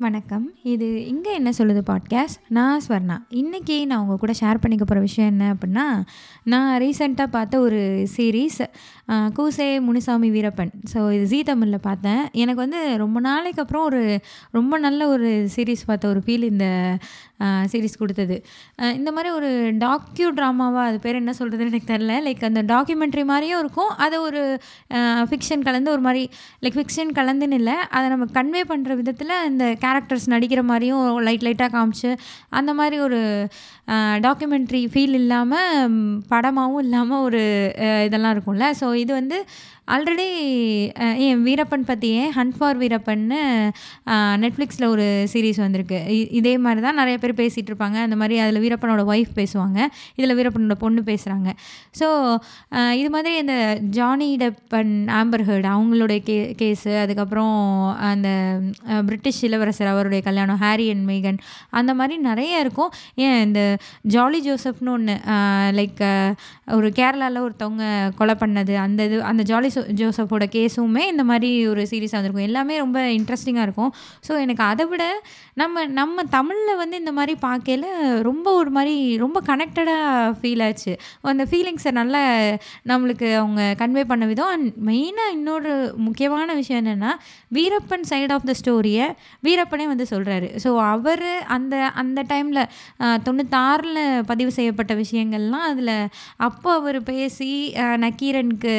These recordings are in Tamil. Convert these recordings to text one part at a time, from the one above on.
வணக்கம். இது "இங்க என்ன சொல்லுது" பாட்காஸ்ட். நான் ஸ்வர்ணா. இன்னைக்கு நான் உங்க கூட ஷேர் பண்ணிக்க போற விஷயம் என்ன அப்புட்னா, நான் ரீசென்ட்டா பார்த்த ஒரு சீரிஸ் அ "கூசே முனுசாமி வீரப்பன்". ஸோ இது ஜீ தமிழ்ல பார்த்தேன். எனக்கு வந்து ரொம்ப நாளைக்கு அப்புறம் ஒரு ரொம்ப நல்ல ஒரு சீரிஸ் பார்த்த ஒரு ஃபீல் இந்த அ சீரிஸ் குடுத்தது. அ இந்த மாரி ஒரு டாக்யூ ட்ராமாவா அது பேர் என்ன சொல்றதுன்னு எனக்கு தெர்ல. லைக் அந்த டாக்குமெண்ட்ரி மாரியும் இருக்கும். அத ஒரு அ ஃபிக்ஷன் கலந்து ஒரு மாரி லைக் ஃபிக்ஷன் கலந்துன்னு இல்ல. அத நம்ம கன்வே பண்ற விதத்தில இந்த கேரக்டர்ஸ் நடிக்கிற மாரியும் லைட் லைட்டா காமிச்சு, அந்த மாரி ஒரு அ டாக்குமெண்ட்ரி ஃபீல் இல்லாம, படமாவும் இல்லாம ஒரு அ இதெல்லாம் இருக்கும்ல. ஸோ இது வந்து ஆல்ரெடி அ என் வீரப்பன் பத்தியே "ஹண்ட் ஃபார் வீரப்பன்னு" அ நெட்ஃப்ளிக்ஸ்ல ஒரு சீரிஸ் வந்திருக்கு. இ இதே மாரி தான் நெறைய பேர் பேசிட்டு இருப்பாங்க. அந்த மாரி அதில வீரப்பனோட ஒய்ஃப் பேசுவாங்க. இதில வீரப்பனோட பொண்ணு பேசுறாங்க. ஸோ அ இது மாதிரி இந்த Johnny Depp and Amber Heard அவங்களுடைய கே கேஸு, அதுக்கப்புறம் அந்த அ பிரிட்டிஷ் இளவரசர் அவருடைய கல்யாணம், ஹாரி அண்ட் மேகன் அந்த மாரி நெறைய இருக்கும். ஏன் இந்த ஜாலி ஜோசப்னு ஒண்ணு அ லைக் ஒரு கேரளால ஒருத்தவங்க கொலை பண்ணது, அந்த இது அந்த ஜாலி ஜோ ஜோசப்போட கேஸுமே இந்த மாரி ஒரு சீரிஸா வந்திருக்கும். எல்லாமே ரொம்ப இன்ட்ரஸ்டிங்கா இருக்கும். ஸோ எனக்கு அத விட நம்ம நம்ம தமிழ்ல வந்து இந்த மாரி பார்க்கையில ரொம்ப ஒரு மாரி ரொம்ப கனெக்டடா ஃபீல் ஆச்சு. அந்த ஃபீலிங்ஸ நல்லா நம்மளுக்கு அவங்க கன்வே பண்ண விதம் அண்ட் மெயினா இன்னொரு முக்கியமான விஷயம் என்னன்னா, வீரப்பன் சைட் ஆஃப் த ஸ்டோரிய வீரப்பனே வந்து சொல்றாரு. ஸோ அவரு அந்த அந்த டைம்ல அ 96ல பதிவு செய்யப்பட்ட விஷயங்கள்லாம் அதில அப்போ அவரு பேசி அ நக்கீரனுக்கு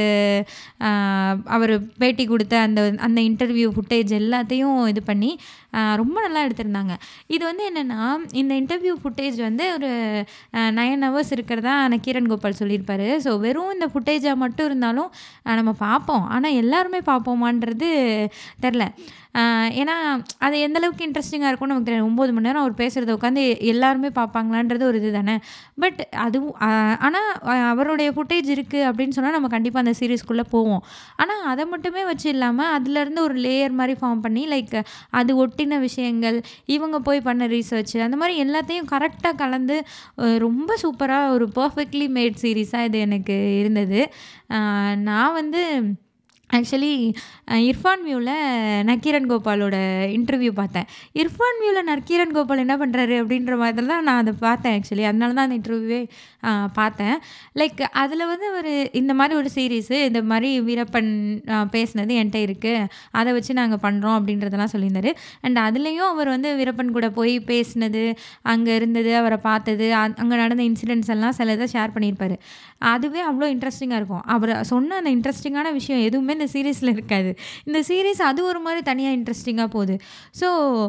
அ அவரு பேட்டி குடுத்த அந்த அந்த இன்டர்வியூ ஃபுட்டேஜ் எல்லாத்தையும் இது பண்ணி அ ரொம்ப நல்லா எடுத்திருந்தாங்க. இது வந்து என்னன்னா, இந்த இன்டர்வியூ ஃபுட்டேஜ் வந்து ஒரு அ 9 ஹவர்ஸ் இருக்கிறதா நக்கீரன் கோபால் சொல்லியிருப்பாரு. ஸோ வெறும் இந்த ஃபுட்டேஜா மட்டும் இருந்தாலும் அ நம்ம பார்ப்போம். ஆனா எல்லாருமே பார்ப்போமான்றது தெர்ல. அ ஏன்னா அது எந்த அளவுக்கு இன்ட்ரஸ்டிங்கா இருக்கும்னு நமக்கு தெரியாது. 9 மணி நேரம் அவர் பேசுறத உட்காந்து எல்லாருமே பார்ப்பாங்களான்றது ஒரு இது தானே. பட் அதுவும் அ ஆனா அவருடைய ஃபுட்டேஜ் இருக்கு அப்படின்னு சொன்னா நம்ம கண்டிப்பா அந்த சீரிஸ்க்குள்ள போவோம். ஆனா அத மட்டுமே வச்சு இல்லாம அதிலருந்து ஒரு லேயர் மாரி ஃபார்ம் பண்ணி லைக் அது ஒட்டின விஷயங்கள், இவங்க போய் பண்ண ரிசர்ச் அந்த மாரி எல்லாத்தையும் கரெக்ட்டா கலந்து அ ரொம்ப சூப்பரா ஒரு பெர்ஃபெக்ட்லி மேட் சீரிஸா இது எனக்கு இருந்தது. அ நான் வந்து ஆக்சுவலி அ இர்ஃபான் வியூல நக்கீரன் கோபாலோட இன்டர்வியூ பார்த்தேன். இர்ஃபான் வியூல நக்கீரன் கோபால் என்ன பண்றாரு அப்படின்ற மாதிரி தான் நான் அத பார்த்தேன் ஆக்சுவலி. அதனால தான் அந்த இன்டர்வியூவே அ பார்த்தேன். லைக் அதில வந்து அவரு இந்த மாரி ஒரு சீரிஸு இந்த மாரி வீரப்பன் அ பேசினது என்ட்ட இருக்கு. அத வச்சு நாங்க பண்றோம் அப்படின்றதெல்லாம் சொல்லியிருந்தாரு. அண்ட் அதிலயும் அவர் வந்து வீரப்பன் கூட போய் பேசினது, அங்க இருந்தது, அவர பார்த்தது, அ அங்க நடந்த இன்சிடென்ட்ஸ் எல்லாம் சில இத ஷேர் பண்ணியிருப்பாரு. அதுவே அவ்ளோ இன்ட்ரஸ்டிங்கா இருக்கும். அவரு சொன்ன அந்த இன்ட்ரஸ்டிங்கான விஷயம் எதுவுமே இந்த சீரிஸ்ல இருக்காது. இந்த சீரிஸ் அது ஒரு மாரி தனியா இன்ட்ரஸ்டிங்கா போது. ஸோ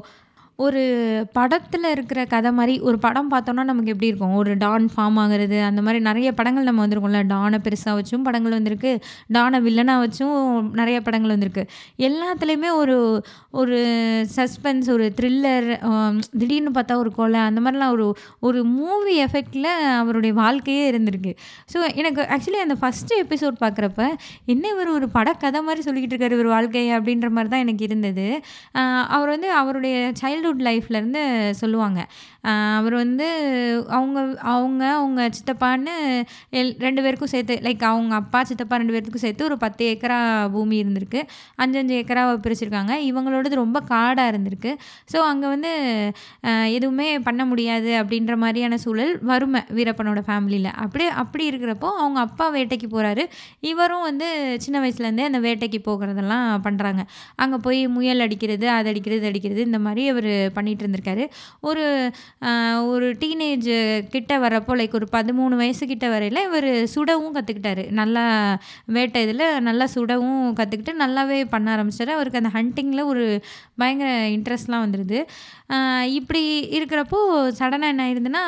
ஒரு படத்தில இருக்கிற கதை மாரி ஒரு படம் பார்த்தோம்னா நமக்கு எப்படி இருக்கும்? ஒரு டான் ஃபார்ம் ஆகுறது, அந்த மாரி நெறைய படங்கள் நம்ம வந்திருக்கும்ல. டான பெருசா வச்சும் படங்கள் வந்திருக்கு. டான வில்லனா வச்சும் நெறைய படங்கள் வந்திருக்கு. எல்லாத்துலயுமே ஒரு ஒரு சஸ்பென்ஸ், ஒரு த்ரில்லர் அ திடீர்னு பார்த்தா ஒரு கொலை அந்த மாரிலாம் ஒரு ஒரு மூவி எஃபெக்ட்ல அவருடைய வாழ்க்கையே இருந்திருக்கு. ஸோ எனக்கு ஆக்சுவலி அந்த ஃபர்ஸ்ட் எபிசோட் பார்க்குறப்ப, என்ன இவரு ஒரு படக்கதை மாரி சொல்லிக்கிட்டு இருக்காரு இவரு வாழ்க்கைய அப்படின்ற மாரி தான் எனக்கு இருந்தது. அ அவர் வந்து அவருடைய சைல்ட்ஹுட் லைஃப்லேருந்து சொல்லுவாங்க. அ அவர் வந்து அவங்க அவங்க, அவங்க சித்தப்பான்னு எல் 2 பேருக்கும் சேர்த்து லைக் அவங்க அப்பா, சித்தப்பா 2 பேத்துக்கும் சேர்த்து ஒரு 10 ஏக்கரா பூமி இருந்திருக்கு. 5, 5 ஏக்கராவா பிரிச்சிருக்காங்க. இவங்களோடது ரொம்ப காடா இருந்திருக்கு. ஸோ அங்க வந்து அ எதுவுமே பண்ண முடியாது அப்படின்ற மாரியான சூழல். வறுமை வீரப்பனோட ஃபேமிலில. அப்படியே அப்படி இருக்கிறப்போ அவங்க அப்பா வேட்டைக்கு போறாரு. இவரும் வந்து சின்ன வயசுலேருந்தே அந்த வேட்டைக்கு போகிறதெல்லாம் பண்றாங்க. அங்க போய் முயல் அடிக்கிறது, அது அடிக்கிறது, இது அடிக்கிறது இந்த மாரி அவரு பண்ணிட்டு இருந்திருக்காரு. ஒரு அ ஒரு டீனேஜ் கிட்ட வரப்போ லைக் ஒரு 13 வயசு கிட்ட வரையில இவரு சுடவும் கத்துக்கிட்டாரு. நல்லா வேட்டை இதில நல்லா சுடவும் கத்துக்கிட்டு நல்லாவே பண்ண ஆரம்பிச்சாரு. அவருக்கு அந்த ஹண்டிங்ல ஒரு பயங்கர இன்ட்ரெஸ்ட்லாம் வந்துருது. அ இப்படி இருக்கிறப்போ சடனா என்ன ஆயிருதுன்னா,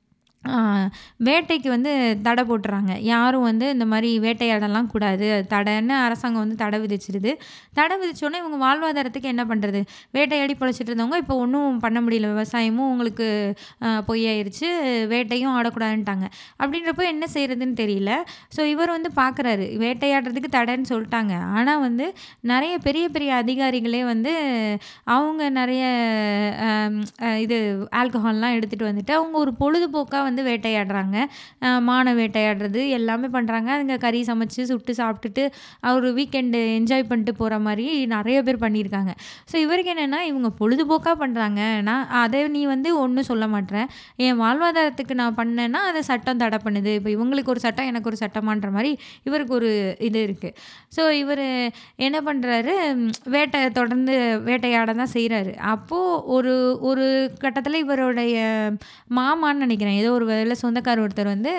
அ வேட்டைக்கு வந்து தடை போட்டுறாங்க. யாரும் வந்து இந்த மாரி வேட்டையாடலாம் கூடாது. அது தடைன்னு அரசாங்கம் வந்து தடை விதிச்சிருது. தடை விதிச்சோனே இவங்க வாழ்வாதாரத்துக்கு என்ன பண்றது? வேட்டையாடி பொழைச்சிட்டு இருந்தவங்க இப்போ ஒண்ணும் பண்ண முடியல. விவசாயமும் உங்களுக்கு அ பொய்யாயிருச்சு. வேட்டையும் ஆடக்கூடாதுன்ட்டாங்க. அப்படின்றப்போ என்ன செய்றதுன்னு தெரியல. ஸோ இவர் வந்து பார்க்குறாரு. வேட்டையாடுறதுக்கு தடைன்னு சொல்ட்டாங்க. ஆனா வந்து நெறைய பெரிய பெரிய அதிகாரிகளே வந்து அவங்க நெறைய அ இது ஆல்கஹால்லாம் எடுத்துட்டு வந்துட்டு அவங்க ஒரு பொழுதுபோக்கா வந்து வந்து வேட்டையாடுறாங்க மானை வேட்டையாடுறது எல்லாமே பண்ணுறாங்க அங்கே கறி சமைச்சு சுட்டு சாப்பிட்டுட்டு அவர் வீக்கெண்டு என்ஜாய் பண்ணிட்டு போகிற மாதிரி நிறைய பேர் பண்ணியிருக்காங்க ஸோ இவருக்கு என்னென்னா இவங்க பொழுதுபோக்காக பண்ணுறாங்க நான் அதை நீ வந்து ஒன்றும் சொல்ல மாட்டேன் என் வாழ்வாதாரத்துக்கு நான் பண்ணேன்னா அதை சட்டம் தடை பண்ணுது இப்போ இவங்களுக்கு ஒரு சட்டம் எனக்கு ஒரு சட்டமான்ற மாதிரி இவருக்கு ஒரு இது இருக்குது ஸோ இவர் என்ன பண்ணுறாரு வேட்டை தொடர்ந்து வேட்டையாட தான் செய்கிறாரு அப்போது ஒரு ஒரு கட்டத்தில் இவருடைய மாமான்னு நினைக்கிறேன் ஏதோ ஒரு வேலை சொந்தக்கார ஒருத்தர் வந்து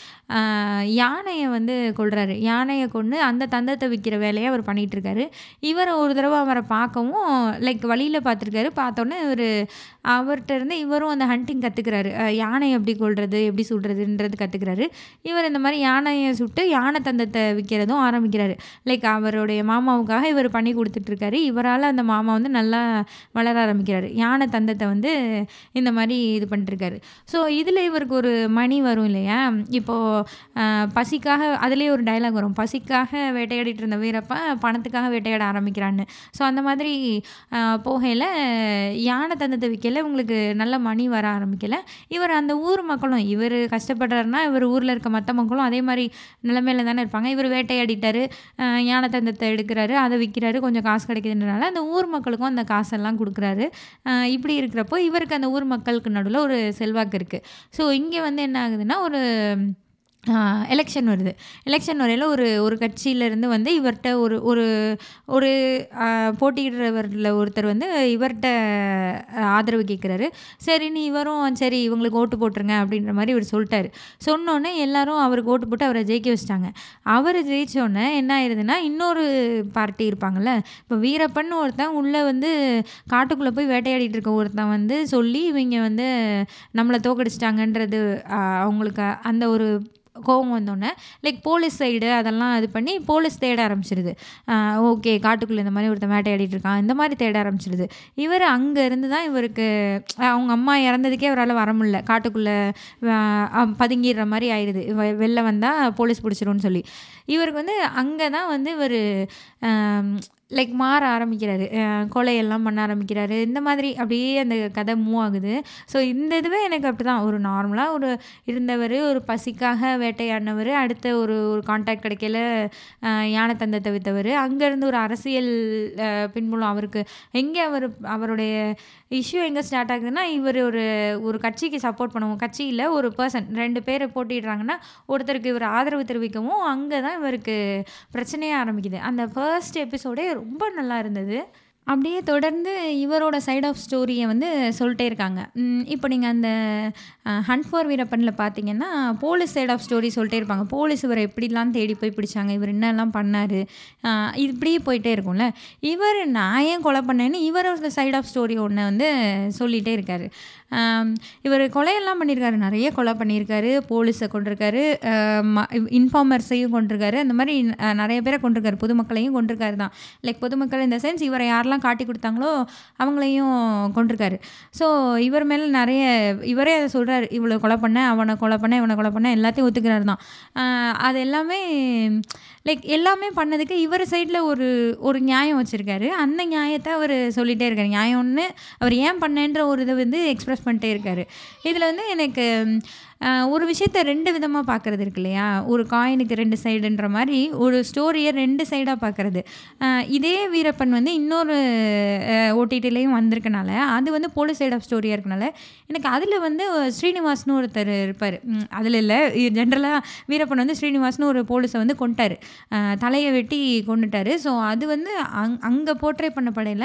யானையை வந்து கொள்கிறாரு யானையை கொண்டு அந்த தந்தத்தை விற்கிற வேலையை அவர் பண்ணிகிட்ருக்காரு இவர் ஒரு தடவை அவரை பார்க்கவும் லைக் வழியில் பார்த்துருக்காரு பார்த்தோன்னே இவர் அவர்கிட்ட இருந்து இவரும் அந்த ஹண்டிங் கற்றுக்கிறாரு யானை எப்படி கொள்வது எப்படி சுடுறதுன்றது கற்றுக்கிறாரு இவர் இந்த மாதிரி யானையை சுட்டு யானை தந்தத்தை விற்கிறதும் ஆரம்பிக்கிறாரு லைக் அவருடைய மாமாவுக்காக இவர் பண்ணி கொடுத்துட்ருக்காரு இவரால் அந்த மாமா வந்து நல்லா வளர ஆரம்பிக்கிறாரு யானை தந்தத்தை வந்து இந்த மாதிரி இது பண்ணிட்டுருக்காரு ஸோ இதில் இவருக்கு ஒரு மணி வரும் இல்லையா இப்போது பசிக்காக அதுலேயே ஒரு டைலாக் வரும் பசிக்காக வேட்டையாடிட்டு இருந்த வீரப்பன் பணத்துக்காக வேட்டையாட ஆரம்பிக்கிறான்னு ஸோ அந்த மாதிரி போகையில் யானை தந்தத்தை விற்கல உங்களுக்கு நல்ல மணி வர ஆரம்பிக்கல இவர் அந்த ஊர் மக்களும் இவர் கஷ்டப்படுறாருன்னா இவர் ஊரில் இருக்க மற்ற மக்களும் அதே மாதிரி நிலைமையில தானே இருப்பாங்க இவர் வேட்டையாடிட்டாரு யானை தந்தத்தை எடுக்கிறாரு அதை விற்கிறாரு கொஞ்சம் காசு கிடைக்குதுன்றனால அந்த ஊர் மக்களுக்கும் அந்த காசெல்லாம் கொடுக்குறாரு இப்படி இருக்கிறப்போ இவருக்கு அந்த ஊர் மக்களுக்கு நடுவில் ஒரு செல்வாக்கு இருக்குது ஸோ இங்கே வந்து என்ன ஆகுதுன்னா ஒரு எலெக்ஷன் வருது எலெக்ஷன் வரையில் ஒரு ஒரு கட்சியிலேருந்து வந்து இவர்கிட்ட ஒரு ஒரு ஒரு போட்டியிடுறவரில் ஒருத்தர் வந்து இவர்கிட்ட ஆதரவு கேட்குறாரு சரின்னு இவரும் சரி இவங்களுக்கு ஓட்டு போட்டுருங்க அப்படின்ற மாதிரி இவர் சொல்லிட்டாரு சொன்னோன்னே எல்லாரும் அவருக்கு ஓட்டு போட்டு அவரை ஜெயிக்க வச்சிட்டாங்க அவர் ஜெயித்தோடனே என்ன ஆயிடுதுன்னா இன்னொரு பார்ட்டி இருப்பாங்கள்ல இப்போ வீரப்பன் ஒருத்தன் உள்ளே வந்து காட்டுக்குள்ளே போய் வேட்டையாடிட்டு இருக்க ஒருத்தன் வந்து சொல்லி இவங்க வந்து நம்மளை தோக்கடிச்சிட்டாங்கன்றது அவங்களுக்கு அந்த ஒரு கோவம் வந்தோடனே லைக் போலீஸ் சைடு அதெல்லாம் இது பண்ணி போலீஸ் தேட ஆரம்பிச்சிருது ஓகே காட்டுக்குள்ளே இந்த மாதிரி ஒருத்தன் வேட்டையாடிட்டு இருக்கான் இந்த மாதிரி தேட ஆரம்பிச்சிருது இவர் அங்கே இருந்து தான் இவருக்கு அவங்க அம்மா இறந்ததுக்கே அவரால் வர முடியல காட்டுக்குள்ளே பதுங்கிடுற மாதிரி ஆயிடுது வெளில வந்தால் போலீஸ் பிடிச்சிரும்னு சொல்லி இவருக்கு வந்து அங்கே தான் வந்து இவர் லைக் மாற ஆரம்பிக்கிறாரு கொலையெல்லாம் பண்ண ஆரம்பிக்கிறாரு இந்த மாதிரி அப்படியே அந்த கதை மூவ் ஆகுது ஸோ இந்த இதுவே எனக்கு அப்படி தான் ஒரு நார்மலாக ஒரு இருந்தவர் ஒரு பசிக்காக வேட்டையாடினவர் அடுத்த ஒரு ஒரு கான்டாக்ட் கிடைக்கல யானை தந்தத்தை விற்றவர் அங்கேருந்து ஒரு அரசியல் பின்புலம் அவருக்கு எங்கே அவர் அவருடைய இஷ்யூ எங்கே ஸ்டார்ட் ஆகுதுன்னா இவர் ஒரு ஒரு கட்சிக்கு சப்போர்ட் பண்ணுவோம் கட்சியில் ஒரு பர்சன் ரெண்டு பேரை போட்டிடுறாங்கன்னா ஒருத்தருக்கு இவர் ஆதரவு தெரிவிக்கவும் அங்கே தான் இவருக்கு பிரச்சனையே ஆரம்பிக்குது அந்த ஃபர்ஸ்ட் எபிசோடே ரொம்ப நல்லா இருந்தது அப்படியே தொடர்ந்து இவரோட சைட் ஆஃப் ஸ்டோரியை வந்து சொல்லிட்டே இருக்காங்க இப்போ நீங்கள் அந்த ஹண்ட் ஃபார் வீரப்பனில் பார்த்தீங்கன்னா போலீஸ் சைட் ஆஃப் ஸ்டோரி சொல்லிட்டே இருப்பாங்க போலீஸ் இவரை எப்படிலாம் தேடி போய் பிடிச்சாங்க இவர் என்னெல்லாம் பண்ணார் இது இப்படியே போயிட்டே இருக்கும்ல இவர் நான் ஏன் கொலை பண்ணேன்னு இவரோட சைட் ஆஃப் ஸ்டோரி ஒன்று வந்து சொல்லிகிட்டே இருக்கார் இவர் கொலையெல்லாம் பண்ணியிருக்காரு நிறைய கொலை பண்ணியிருக்காரு போலீஸை கொண்டிருக்காரு இன்ஃபார்மர்ஸையும் கொண்டிருக்காரு அந்த மாதிரி நிறைய பேரை கொண்டிருக்காரு பொதுமக்களையும் கொண்டிருக்காரு தான் லைக் பொதுமக்கள் இந்த சென்ஸ் இவரை யாரெல்லாம் காட்டி கொடுத்தாங்களோ அவங்களையும் கொண்டிருக்காரு ஸோ இவர் மேலே நிறைய இவரே அதை சொல்கிறார் இவ்வளோ கொலை பண்ண அவனை கொலை பண்ண இவனை கொலை பண்ண எல்லாத்தையும் ஒத்துக்கிறாரு தான் அது எல்லாமே லைக் எல்லாமே பண்ணதுக்கு இவர் சைடில் ஒரு ஒரு நியாயம் வச்சுருக்காரு அந்த நியாயத்தை அவர் சொல்லிகிட்டே இருக்கார் நியாயம்னு அவர் ஏன் பண்ணேன்ற ஒரு இதை வந்து எக்ஸ்ப்ரெஸ் பண்ணிட்டே இருக்கார் இதில் வந்து எனக்கு ஒரு விஷயத்த ரெண்டு விதமாக பார்க்குறது இருக்கு இல்லையா ஒரு காயினுக்கு ரெண்டு சைடுன்ற மாதிரி ஒரு ஸ்டோரியை ரெண்டு சைடாக பார்க்குறது இதே வீரப்பன் வந்து இன்னொரு ஓடிடிலையும் வந்திருக்கனால அது வந்து போலீஸ் சைட் ஆஃப் ஸ்டோரியாக இருக்கனால எனக்கு அதில் வந்து ஸ்ரீனிவாஸ்னு ஒருத்தர் இருப்பார் அதில் இல்லை ஜென்ரலாக வீரப்பன் வந்து ஸ்ரீனிவாஸ்னு ஒரு போலீஸை வந்து கொண்டார் தலையை வெட்டி கொண்டுட்டார் ஸோ அது வந்து அங் அங்கே போர்ட்ரே பண்ண படையில்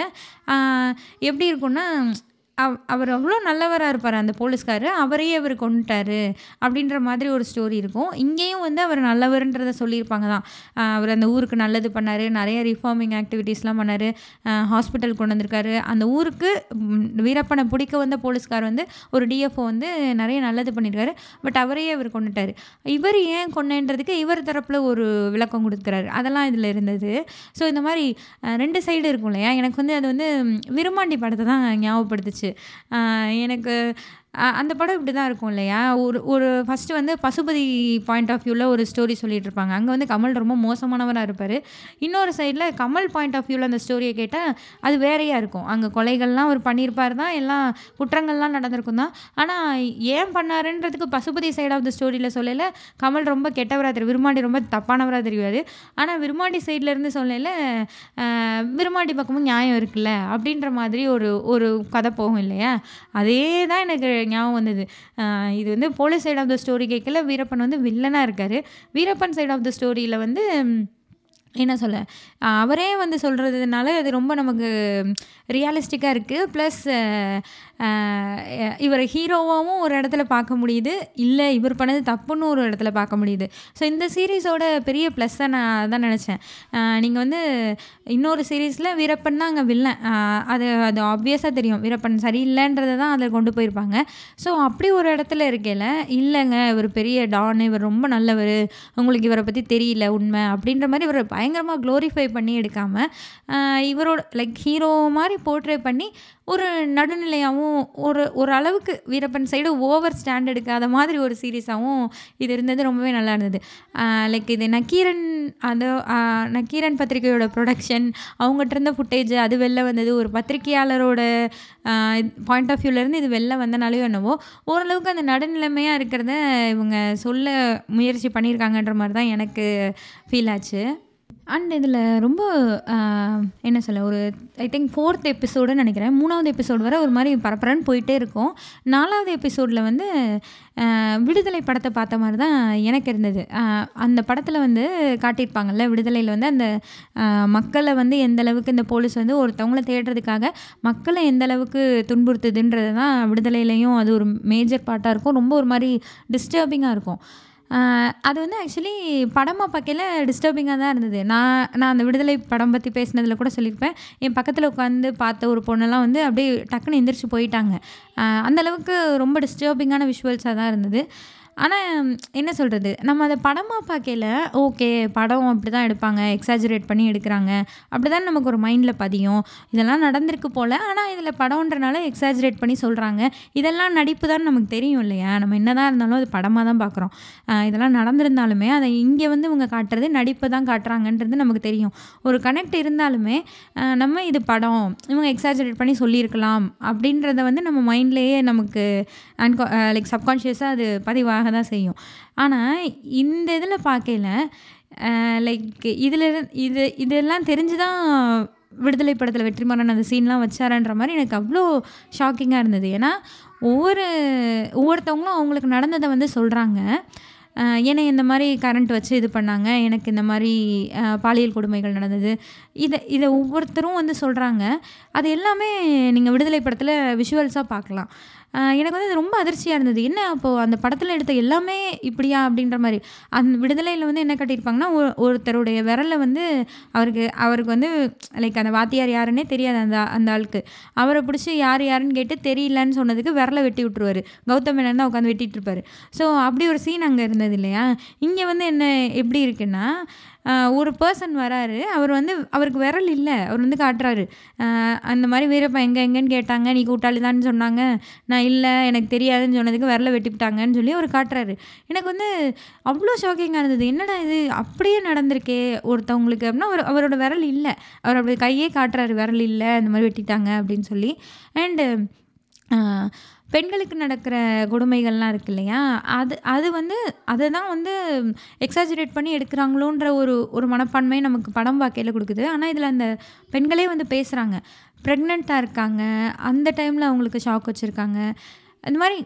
எப்படி இருக்குன்னா அவ் அவர் அவ்வளோ நல்லவராக இருப்பார் அந்த போலீஸ்கார் அவரையே அவர் கொண்டுட்டாரு அப்படின்ற மாதிரி ஒரு ஸ்டோரி இருக்கும் இங்கேயும் வந்து அவர் நல்லவர்ன்றத சொல்லியிருப்பாங்க தான் அவர் அந்த ஊருக்கு நல்லது பண்ணார் நிறைய ரிஃபார்மிங் ஆக்டிவிட்டீஸ்லாம் பண்ணார் ஹாஸ்பிட்டல் கொண்டு வந்திருக்காரு அந்த ஊருக்கு வீரப்பனை பிடிக்க வந்த போலீஸ்கார் வந்து ஒரு டிஎஃப்ஓ வந்து நிறைய நல்லது பண்ணியிருக்காரு பட் அவரையே அவர் கொண்டுட்டார் இவர் ஏன் கொண்டேன்றதுக்கு இவர் தரப்பில் ஒரு விளக்கம் கொடுக்குறாரு அதெல்லாம் இதில் இருந்தது ஸோ இந்த மாதிரி ரெண்டு சைடு இருக்கும் இல்லையா எனக்கு வந்து அது வந்து விரும்மாண்டி படத்தை தான் ஞாபகப்படுத்துச்சு எனக்கு அ அந்த படம் இப்படி தான் இருக்கும் இல்லையா? ஒரு ஒரு ஃபர்ஸ்ட்டு வந்து பசுபதி பாயிண்ட் ஆஃப் வியூல ஒரு ஸ்டோரி சொல்லிட்டு இருப்பாங்க. அங்க வந்து கமல் ரொம்ப மோசமானவரா இருப்பாரு. இன்னொரு சைட்ல கமல் பாயிண்ட் ஆஃப் வியூல அந்த ஸ்டோரிய கேட்டா, அது வேறையா இருக்கும். அங்க கொலைகள்லாம் அவர் பண்ணியிருப்பாரு தான், எல்லாம் குற்றங்கள்லாம் நடந்திருக்கும் தான். ஆனா, ஏன் பண்ணாருன்றதுக்கு பசுபதி சைட் ஆஃப் த ஸ்டோரியில சொல்லல, கமல் ரொம்ப கெட்டவரா தெரியும். விருமாண்டி ரொம்ப தப்பானவரா தெரிவாரு. ஆனா, விருமாண்டி சைட்ல இருந்து சொல்லல, அ விருமாண்டி பக்கமும் நியாயம் இருக்குல்ல, அப்படின்ற மாதிரி ஒரு ஒரு கதை போகும் இல்லையா? அதே தான் எனக்கு ஞாபகம் வந்தது. அ இது வந்து police side of the story கேட்கல, வீரப்பன் வந்து வில்லனா இருக்காரு. வீரப்பன் சைட் ஆஃப் த ஸ்டோரியில வந்து என்ன சொல்ல, அவரே வந்து சொல்றதுனால அது ரொம்ப நமக்கு ரியலிஸ்டிக்கா இருக்கு. ப்ளஸ் அ இவர ஹீரோவாவும் ஒரு இடத்துல பார்க்க முடியுது. இல்ல இவர் பண்ணது தப்புன்னு ஒரு இடத்துல பார்க்க முடியுது. ஸோ இந்த சீரிஸோட பெரிய ப்ளஸ்ஸா நான் அதான் நெனச்சேன். அ நீங்க வந்து இன்னொரு சீரிஸ்ல வீரப்பன் தான் அங்க வில்லன். அ அது அது ஆப்வியஸா தெரியும். வீரப்பன் சரியில்லன்றத தான் அதில கொண்டு போயிருப்பாங்க. ஸோ அப்படி ஒரு இடத்துல இருக்கையில, இல்லங்க இவர் பெரிய டான், இவர் ரொம்ப நல்லவரு, உங்களுக்கு இவர பத்தி தெரியல உண்மை அப்படின்ற மாரி இவர பயங்கரமா குளோரிஃபை பண்ணி எடுக்காம, அ இவரோட லைக் ஹீரோ மாரி போர்ட்ரே பண்ணி, ஒரு நடுநிலையாவும், ஒரு ஒரு அளவுக்கு வீரப்பன் சைடு ஓவர் ஸ்டாண்ட் எடுக்காத மாதிரி ஒரு சீரிஸாவும் இது இருந்தது ரொம்பவே நல்லா இருந்தது. அ லைக் இது நக்கீரன் அது அ நக்கீரன் பத்திரிகையோட புரொடக்ஷன், அவங்கட்ட இருந்த ஃபுட்டேஜ் அது வெளில வந்தது. ஒரு பத்திரிகையாளரோட அ பாயிண்ட் ஆஃப் வியூலேருந்து இது வெளில வந்தனாலயோ என்னவோ, ஓரளவுக்கு அந்த நடுநிலைமையா இருக்கிறத இவங்க சொல்ல முயற்சி பண்ணியிருக்காங்கன்ற மாரி தான் எனக்கு ஃபீல் ஆச்சு. அண்ட் இதில ரொம்ப அ என்ன சொல்ல, ஒரு ஐ திங்க் 4த் எபிசோடுன்னு நெனைக்கிறேன். 3வது எபிசோடு வர ஒரு மாரி பரபரன்னு போயிட்டே இருக்கும். 4வது எபிசோட்ல வந்து அ விடுதலை படத்த பார்த்த மாரி தான் எனக்கு இருந்தது. அ அந்த படத்தில வந்து காட்டியிருப்பாங்கல்ல, விடுதலையில வந்து அந்த அ மக்கள வந்து எந்த அளவுக்கு இந்த போலீஸ் வந்து ஒருத்தவங்கள தேடுறதுக்காக, மக்கள எந்த அளவுக்கு துன்புறுத்துதுன்றது தான் விடுதலையிலயும் அது ஒரு மேஜர் பார்ட்டா இருக்கும். ரொம்ப ஒரு மாரி டிஸ்டர்பிங்கா இருக்கும். அ அது வந்து ஆக்சுவலி படமா பார்க்கையில டிஸ்டர்பிங்கா தான் இருந்தது. நான் நான் அந்த விடுதலை படம் பத்தி பேசினதில கூட சொல்லியிருப்பேன். என் பக்கத்தில உட்காந்து பார்த்த ஒரு பொண்ணெல்லாம் வந்து அப்படியே டக்குனு எந்திரிச்சு போயிட்டாங்க. அ அந்த அளவுக்கு ரொம்ப டிஸ்டர்பிங்கான விஷுவல்ஸா தான் இருந்தது. ஆனா, என்ன சொல்றது, நம்ம அத படமா பார்க்கையில, ஓகே படம் அப்படிதான் எடுப்பாங்க. எக்ஸாஜரேட் பண்ணி எடுக்குறாங்க. அப்படிதான் நமக்கு ஒரு மைண்ட்ல பதியும். இதெல்லாம் நடந்திருக்கு போல. ஆனா, இதில படம்ன்றனால எக்ஸாஜரேட் பண்ணி சொல்றாங்க. இதெல்லாம் நடிப்பு தான்னு நமக்கு தெரியும் இல்லையா? நம்ம என்னதான் இருந்தாலும் அது படமா தான் பார்க்குறோம். அ இதெல்லாம் நடந்திருந்தாலுமே, அத இங்க வந்து இவங்க காட்டுறது நடிப்பு தான் காட்டுறாங்கன்றது நமக்கு தெரியும். ஒரு கனெக்ட் இருந்தாலுமே, அ நம்ம இது படம், இவங்க எக்ஸாஜரேட் பண்ணி சொல்லியிருக்கலாம் அப்படின்றத வந்து நம்ம மைண்ட்லேயே நமக்கு அன்கா லைக் சப்கான்ஷியஸா அது பதிவாக தான் செய்யும். ஆனா, இந்த இதில பார்க்கையில, அ லைக் இதில இது இதெல்லாம் தெரிஞ்சு தான் விடுதலை படத்தில வெற்றிமாறன் அந்த சீன்லாம் வச்சாரான்ற மாரி எனக்கு அவ்ளோ ஷாக்கிங்கா இருந்தது. ஏன்னா, ஒவ்வொரு ஒவ்வொருத்தவங்களும் அவங்களுக்கு நடந்தத வந்து சொல்றாங்க. அ என்னைய இந்த மாரி கரண்ட் வச்சு இது பண்ணாங்க. எனக்கு இந்த மாரி அ பாலியல் கொடுமைகள் நடந்தது. இத இத ஒவ்வொருத்தரும் வந்து சொல்றாங்க. அது எல்லாமே நீங்க விடுதலை படத்தில விஷுவல்ஸா பார்க்கலாம். அ எனக்கு வந்து அது ரொம்ப அதிர்ச்சியா இருந்தது. என்ன அப்போ அந்த படத்தில எடுத்த எல்லாமே இப்படியா? அப்படின்ற மாரி. அந்த விடுதலையில வந்து என்ன காட்டியிருப்பாங்கன்னா, ஒ ஒருத்தருடைய விரல வந்து அவருக்கு அவருக்கு வந்து லைக் அந்த வாத்தியார் யாருன்னே தெரியாது அந்த அந்த ஆளுக்கு. அவர புடிச்சு யார் யாருன்னு கேட்டு தெரியலன்னு சொன்னதுக்கு விரல வெட்டி விட்டுருவாரு. கௌதம் மேனன் தான் உட்காந்து வெட்டிட்டு இருப்பாரு. ஸோ அப்படி ஒரு சீன் அங்க இருந்தது இல்லையா? இங்க வந்து என்ன எப்படி இருக்குன்னா, அ ஒரு பெர்சன் வராரு. அவர் வந்து அவருக்கு விரல் இல்ல. அவர் வந்து காட்டுறாரு. அ அந்த மாரி வீரப்பன் எங்க எங்கன்னு கேட்டாங்க. நீ கூட்டாளி தான்னு சொன்னாங்க. நான் இல்ல எனக்கு தெரியாதுன்னு சொன்னதுக்கு விரல வெட்டிப்புட்டாங்கன்னு சொல்லி அவரு காட்டுறாரு. எனக்கு வந்து அவ்ளோ ஷாக்கிங்கா இருந்தது. என்னடா இது அப்படியே நடந்திருக்கே ஒருத்தவங்களுக்கு அப்படின்னா, அவரு அவரோட விரல் இல்ல. அவர் அப்படி கையே காட்டுறாரு. விரல் இல்ல. இந்த மாரி வெட்டிட்டாங்க அப்படின்னு சொல்லி. அண்டு அ பெண்களுக்கு நடக்கிற கொடுமைகள்லாம் இருக்கு இல்லையா? அது அது வந்து அத தான் வந்து எக்ஸாஜரேட் பண்ணி எடுக்குறாங்களோன்ற ஒரு ஒரு மனப்பான்மை நமக்கு படம் பார்க்கையில குடுக்குது. ஆனா, இதில அந்த பெண்களே வந்து பேசுறாங்க. பிரெக்னன்ட்டா இருக்காங்க. அந்த டைம்ல அவங்களுக்கு ஷாக் வச்சிருக்காங்க. இந்த மாரி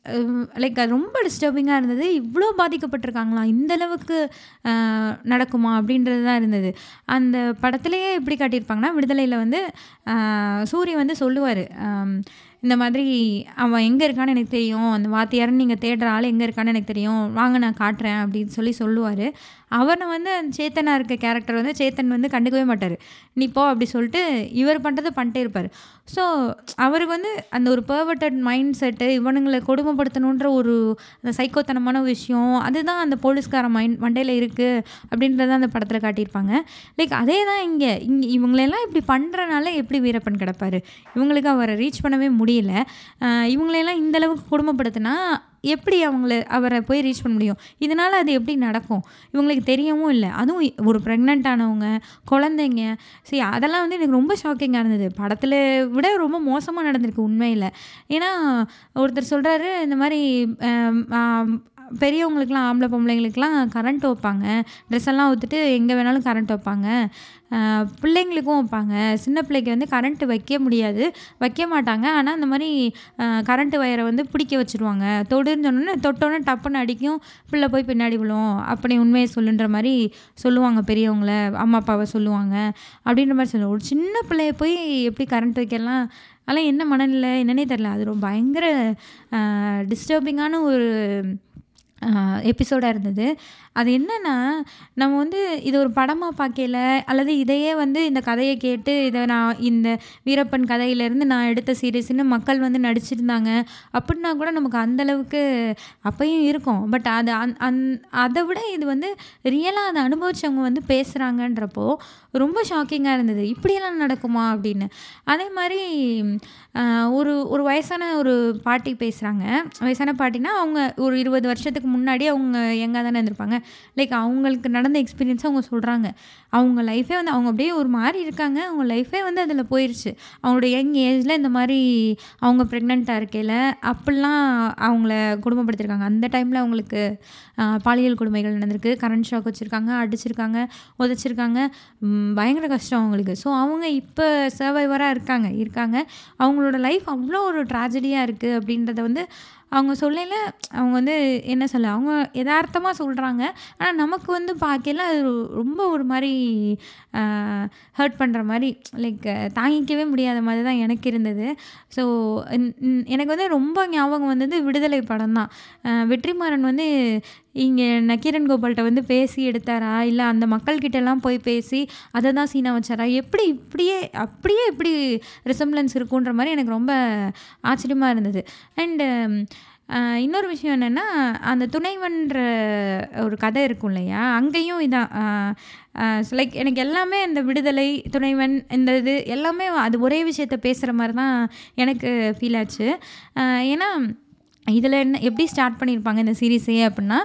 லைக் அது ரொம்ப டிஸ்டர்பிங்கா இருந்தது. இவ்ளோ பாதிக்கப்பட்டிருக்காங்களா? இந்த அளவுக்கு அ நடக்குமா? அப்படின்றது தான் இருந்தது. அந்த படத்திலேயே எப்படி காட்டியிருப்பாங்கன்னா, விடுதலையில வந்து அ சூரி வந்து சொல்லுவாரு. அம் இந்த மாதிரி அவன் எங்க இருக்கான்னு எனக்கு தெரியும். அந்த வாத்தியார்ன்னு நீங்க தேடுற ஆள் எங்க இருக்கான்னு எனக்கு தெரியும். வாங்க நான் காட்டுறேன் அப்படின்னு சொல்லி சொல்லுவாரு. அவனை வந்து அந்த சேத்தனாக இருக்க கேரக்டர் வந்து சேத்தன் வந்து கண்டுக்கவே மாட்டார் நீ போ அப்படி சொல்லிட்டு இவர் பண்ணுறதை பண்ணிட்டே இருப்பார் ஸோ அவருக்கு வந்து அந்த ஒரு பர்வர்டட் மைண்ட் செட்டு இவனுங்களை கொடுமைப்படுத்தணுன்ற ஒரு அந்த சைக்கோத்தனமான விஷயம் அதுதான் அந்த போலீஸ்கார மைண்ட் மண்டையில் இருக்குது அப்படின்றத அந்த படத்தில் காட்டியிருப்பாங்க லைக் அதே தான் இங்கே இங்கே இவங்களெல்லாம் இப்படி பண்ணுறனால எப்படி வீரப்பன் கிடப்பாரு இவங்களுக்கு அவரை ரீச் பண்ணவே முடியல ஆஹ் இவங்களெல்லாம் இந்த அளவுக்கு கொடுமைப்படுத்தினா எப்படி அவங்கள அவரை போய் ரீச் பண்ண முடியும் இதனால் அது எப்படி நடக்கும் இவங்களுக்கு தெரியவும் இல்லை அதுவும் ஒரு ப்ரெக்னென்ட் ஆனவங்க குழந்தைங்க சரி அதெல்லாம் வந்து எனக்கு ரொம்ப ஷாக்கிங்காக இருந்தது படத்தில் விட ரொம்ப மோசமாக நடந்திருக்கு உண்மையில் ஏன்னா ஒருத்தர் சொல்கிறாரு இந்த மாதிரி ஆம், ஆம், பெரியவங்களுக்குலாம் ஆம்பளை பொம்பளைங்களுக்குலாம் கரண்ட் வைப்பாங்க ட்ரெஸ் எல்லாம் ஊற்றுட்டு எங்கே வேணாலும் கரண்ட் வைப்பாங்க ஆஹ், பிள்ளைங்களுக்கும் வைப்பாங்க சின்ன பிள்ளைக்கு வந்து கரண்ட்டு வைக்க முடியாது வைக்க மாட்டாங்க ஆனால் அந்த மாதிரி கரண்ட்டு வயரை வந்து பிடிக்க வச்சுருவாங்க தொடுன்னு சொன்னோன்னே தொட்டோன்னே டப்புன்னு அடிக்கும் பிள்ளை போய் பின்னாடி விழும் அப்படி உண்மையை சொல்லுன்ற மாதிரி சொல்லுவாங்க பெரியவங்கள அம்மா அப்பாவை சொல்லுவாங்க அப்படின்ற மாதிரி சொல்லுவாங்க ஒரு சின்ன பிள்ளைய போய் எப்படி கரண்ட் வைக்கலாம் அதெல்லாம் என்ன மனநிலை என்னன்னே தெரில அது ரொம்ப பயங்கர டிஸ்டர்பிங்கான ஒரு எபிசோடாக இருந்தது அது என்னென்னா நம்ம வந்து இது ஒரு படமாக பார்க்கல அல்லது இதையே வந்து இந்த கதையை கேட்டு இதை நான் இந்த வீரப்பன் கதையிலேருந்து நான் எடுத்த சீரியஸ்னு மக்கள் வந்து நடிச்சிருந்தாங்க அப்படின்னா கூட நமக்கு அந்தளவுக்கு அப்பையும் இருக்கும் பட் அது அந் அந் அதை விட இது வந்து ரியலாக அதை அனுபவிச்சவங்க வந்து பேசுகிறாங்கன்றப்போ ரொம்ப ஷாக்கிங்காக இருந்தது இப்படியெல்லாம் நடக்குமா அப்படின்னு அதே மாதிரி ஆஹ், ஒரு ஒரு வயசான ஒரு பாட்டி பேசுகிறாங்க வயசான பாட்டினா அவங்க ஒரு இருபது வருஷத்துக்கு முன்னாடி அவங்க எங்கே தானே இருந்திருப்பாங்க லைக் அவங்களுக்கு நடந்த எக்ஸ்பீரியன்ஸை அவங்க சொல்கிறாங்க அவங்க லைஃபே வந்து அவங்க அப்படியே ஒரு மாதிரி இருக்காங்க அவங்க லைஃபே வந்து அதில் போயிடுச்சு அவங்களோட யங் ஏஜில் இந்த மாதிரி அவங்க ப்ரெக்னெண்ட்டாக இருக்கையில் அப்படிலாம் அவங்கள குடும்பப்படுத்திருக்காங்க அந்த டைமில் அவங்களுக்கு ஆஹ், பாலியல் கொடுமைகள் நடந்திருக்கு கரண்ட் ஷாக் வச்சுருக்காங்க அடிச்சிருக்காங்க உதச்சிருக்காங்க ம், பயங்கர கஷ்டம் அவங்களுக்கு ஸோ அவங்க இப்போ சர்வைவராக இருக்காங்க இருக்காங்க அவங்களோட லைஃப் அவ்வளோ ஒரு ட்ராஜடியாக இருக்குது அப்படின்றத வந்து அவங்க சொல்லல அவங்க வந்து என்ன சொல்ல அவங்க யதார்த்தமாக சொல்கிறாங்க ஆனால் நமக்கு வந்து பார்க்கல அது ரொ- ரொம்ப ஒரு மாதிரி ஹர்ட் பண்ணுற மாதிரி லைக் தாங்கிக்கவே முடியாத மாதிரி தான் எனக்கு இருந்தது ஸோ எனக்கு வந்து ரொம்ப ஞாபகம் வந்தது விடுதலை படம் தான் வெற்றிமாறன் வந்து இங்கே நக்கீரன் கோபால்கிட்ட வந்து பேசி எடுத்தாரா இல்லை அந்த மக்கள்கிட்டலாம் போய் பேசி அதை தான் சீனா வச்சாரா எப்படி இப்படியே அப்படியே எப்படி ரிசம்லன்ஸ் இருக்குன்ற மாதிரி எனக்கு ரொம்ப ஆச்சரியமாக இருந்தது அண்டு இன்னொரு விஷயம் என்னென்னா அந்த துணைவன்ற ஒரு கதை இருக்கும் இல்லையா அங்கேயும் இதான் லைக் எனக்கு எல்லாமே இந்த விடுதலை துணைவன் இந்த இது எல்லாமே அது ஒரே விஷயத்த பேசுகிற மாதிரி தான் எனக்கு ஃபீல் ஆச்சு ஆஹ் ஏன்னா இதில் என்ன எப்படி ஸ்டார்ட் பண்ணியிருப்பாங்க இந்த சீரீஸே அப்படின்னா